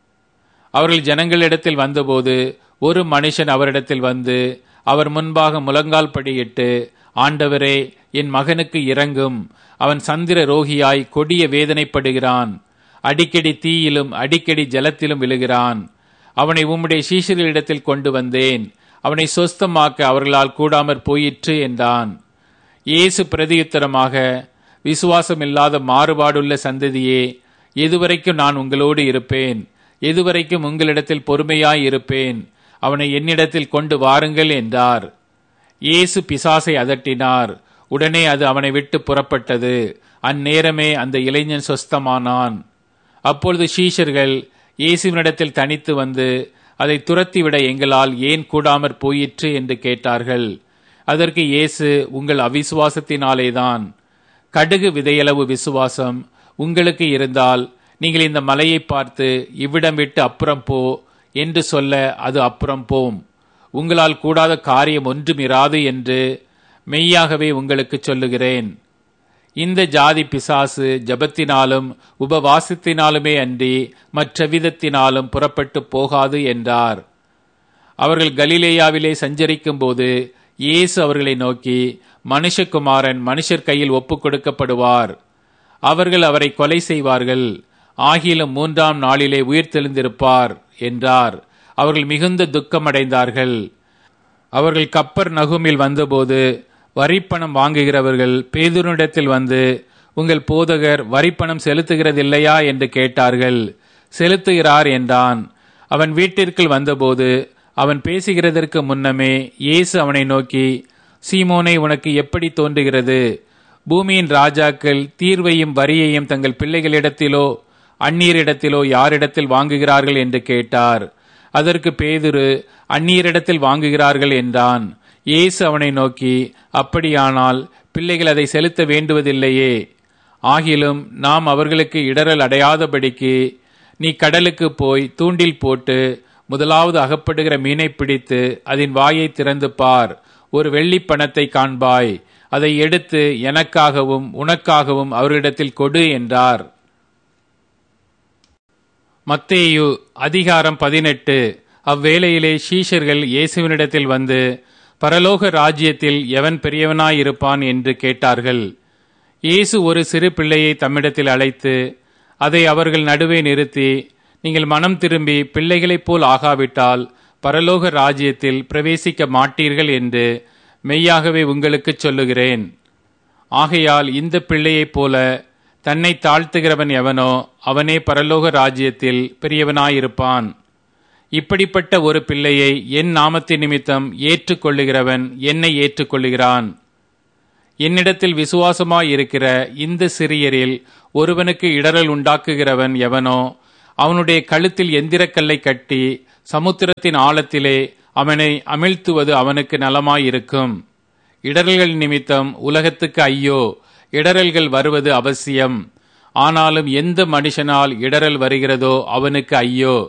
அவர்கள் ஜனங்களிடத்தில் வந்தபோது ஒரு மனுஷன் அவரிடத்தில் வந்து அவர் முன்பாக முழங்கால் படியிட்டு ஆண்டவரே என் மகனுக்கு இறங்கும் அவன் சந்திர ரோகியாய் கொடிய வேதனைப்படுகிறான் அடிக்கடி தீயிலும் அடிக்கடி ஜலத்திலும் விழுகிறான் அவனை உம்முடைய சீஷர்களிடத்தில் கொண்டு வந்தேன் அவனை சொஸ்தமாக்க அவர்களால் கூடாமற் போயிற்று என்றான் இயேசு பிரதியுத்தரமாக விசுவாசமில்லாத மாறுபாடுள்ள சந்ததியே எதுவரைக்கும் நான் உங்களோடு இருப்பேன் எதுவரைக்கும் உங்களிடத்தில் பொறுமையாய் இருப்பேன் அவனை என்னிடத்தில் கொண்டு வாருங்கள் என்றார் இயேசு பிசாசை அதட்டினார் உடனே அது அவனை விட்டு புறப்பட்டது அந்நேரமே அந்த இளைஞன் சொஸ்தமானான் அப்பொழுது சீஷர்கள் இயேசுவினிடத்தில் தனித்து வந்து அதை துரத்திவிட எங்களால் ஏன் கூடாமற் போயிற்று என்று கேட்டார்கள் அதற்கு இயேசு உங்கள் அவிசுவாசத்தினாலேதான் கடுகு விதையளவு விசுவாசம் உங்களுக்கு இருந்தால் நீங்கள் இந்த மலையை பார்த்து இவ்விடம் விட்டு அப்புறம் போ என்று சொல்ல அது அப்புறம் போம் உங்களால் கூடாத காரியம் ஒன்றும் இராது என்று மெய்யாகவே உங்களுக்கு சொல்லுகிறேன் இந்த ஜாதி பிசாசு ஜபத்தினாலும் உபவாசத்தினாலுமே அன்றி மற்ற விதத்தினாலும் புறப்பட்டு போகாது என்றார் அவர்கள் கலிலேயாவிலே சஞ்சரிக்கும் போது இயேசு அவர்களை நோக்கி மனுஷகுமாரன் மனுஷர் கையில் ஒப்புக் கொடுக்கப்படுவார் அவர்கள் அவரை கொலை செய்வார்கள் ஆகிலும் மூன்றாம் நாளிலே உயிர்த்தெழுந்திருப்பார் என்றார் அவர்கள் மிகுந்த துக்கமடைந்தார்கள் அவர்கள் கப்பர் நகுமில் வந்தபோது வரிப்பணம் வாங்குகிறவர்கள் பேதுருனிடத்தில் வந்து உங்கள் போதகர் வரிப்பணம் செலுத்துகிறதில்லையா என்று கேட்டார்கள் செலுத்துகிறார் என்றான் அவன் வீட்டிற்குள் வந்தபோது அவன் பேசுகிறதற்கு முன்னமே இயேசு அவனை நோக்கி சீமோனை உனக்கு எப்படி தோன்றுகிறது பூமியின் ராஜாக்கள் தீர்வையும் வரியையும் தங்கள் பிள்ளைகளிடத்திலோ அந்நீரிடத்திலோ யாரிடத்தில் வாங்குகிறார்கள் என்று கேட்டார் அதற்கு பேதுரு அந்நீரிடத்தில் வாங்குகிறார்கள் என்றான் இயேசு அவனை நோக்கி அப்படியானால் பிள்ளைகள் அதை செலுத்த வேண்டுவதில்லையே ஆகிலும் நாம் அவர்களுக்கு இடரல் அடையாதபடிக்கு நீ கடலுக்கு போய் தூண்டில் போட்டு முதலாவது அகப்படுகிற மீனை பிடித்து அதன் வாயை திறந்து பார் ஒரு வெள்ளிப் பணத்தை காண்பாய் அதை எடுத்து எனக்காகவும் உனக்காகவும் அவர்களிடத்தில் கொடு என்றார் மத்தேயு அதிகாரம் பதினெட்டு அவ்வேளையிலே ஷீஷர்கள் இயேசுவினிடத்தில் வந்து பரலோக ராஜ்யத்தில் எவன் பெரியவனாயிருப்பான் என்று கேட்டார்கள் இயேசு ஒரு சிறு பிள்ளையை தம்மிடத்தில் அழைத்து அதை அவர்கள் நடுவே நிறுத்தி நீங்கள் மனம் திரும்பி பிள்ளைகளைப் போல் ஆகாவிட்டால் பரலோக ராஜ்யத்தில் பிரவேசிக்க மாட்டீர்கள் என்று மெய்யாகவே உங்களுக்குச் சொல்லுகிறேன் ஆகையால் இந்த பிள்ளையைப் போல தன்னை தாழ்த்துகிறவன் எவனோ அவனே பரலோக ராஜ்யத்தில் பெரியவனாயிருப்பான் இப்படிப்பட்ட ஒரு பிள்ளையை என் நாமத்தின் நிமித்தம் ஏற்றுக்கொள்ளுகிறவன் என்னை ஏற்றுக்கொள்ளுகிறான் என்னிடத்தில் விசுவாசமாயிருக்கிற இந்த சிறியரில் ஒருவனுக்கு இடரல் உண்டாக்குகிறவன் எவனோ அவனுடைய கழுத்தில் எந்திரக்கல்லை கட்டி சமுத்திரத்தின் ஆழத்திலே அவனை அமிழ்த்துவது அவனுக்கு நலமாயிருக்கும் இடரல்கள் நிமித்தம் உலகத்துக்கு ஐயோ இடரல்கள் வருவது அவசியம் ஆனாலும் எந்த மனுஷனால் இடரல் வருகிறதோ அவனுக்கு ஐயோ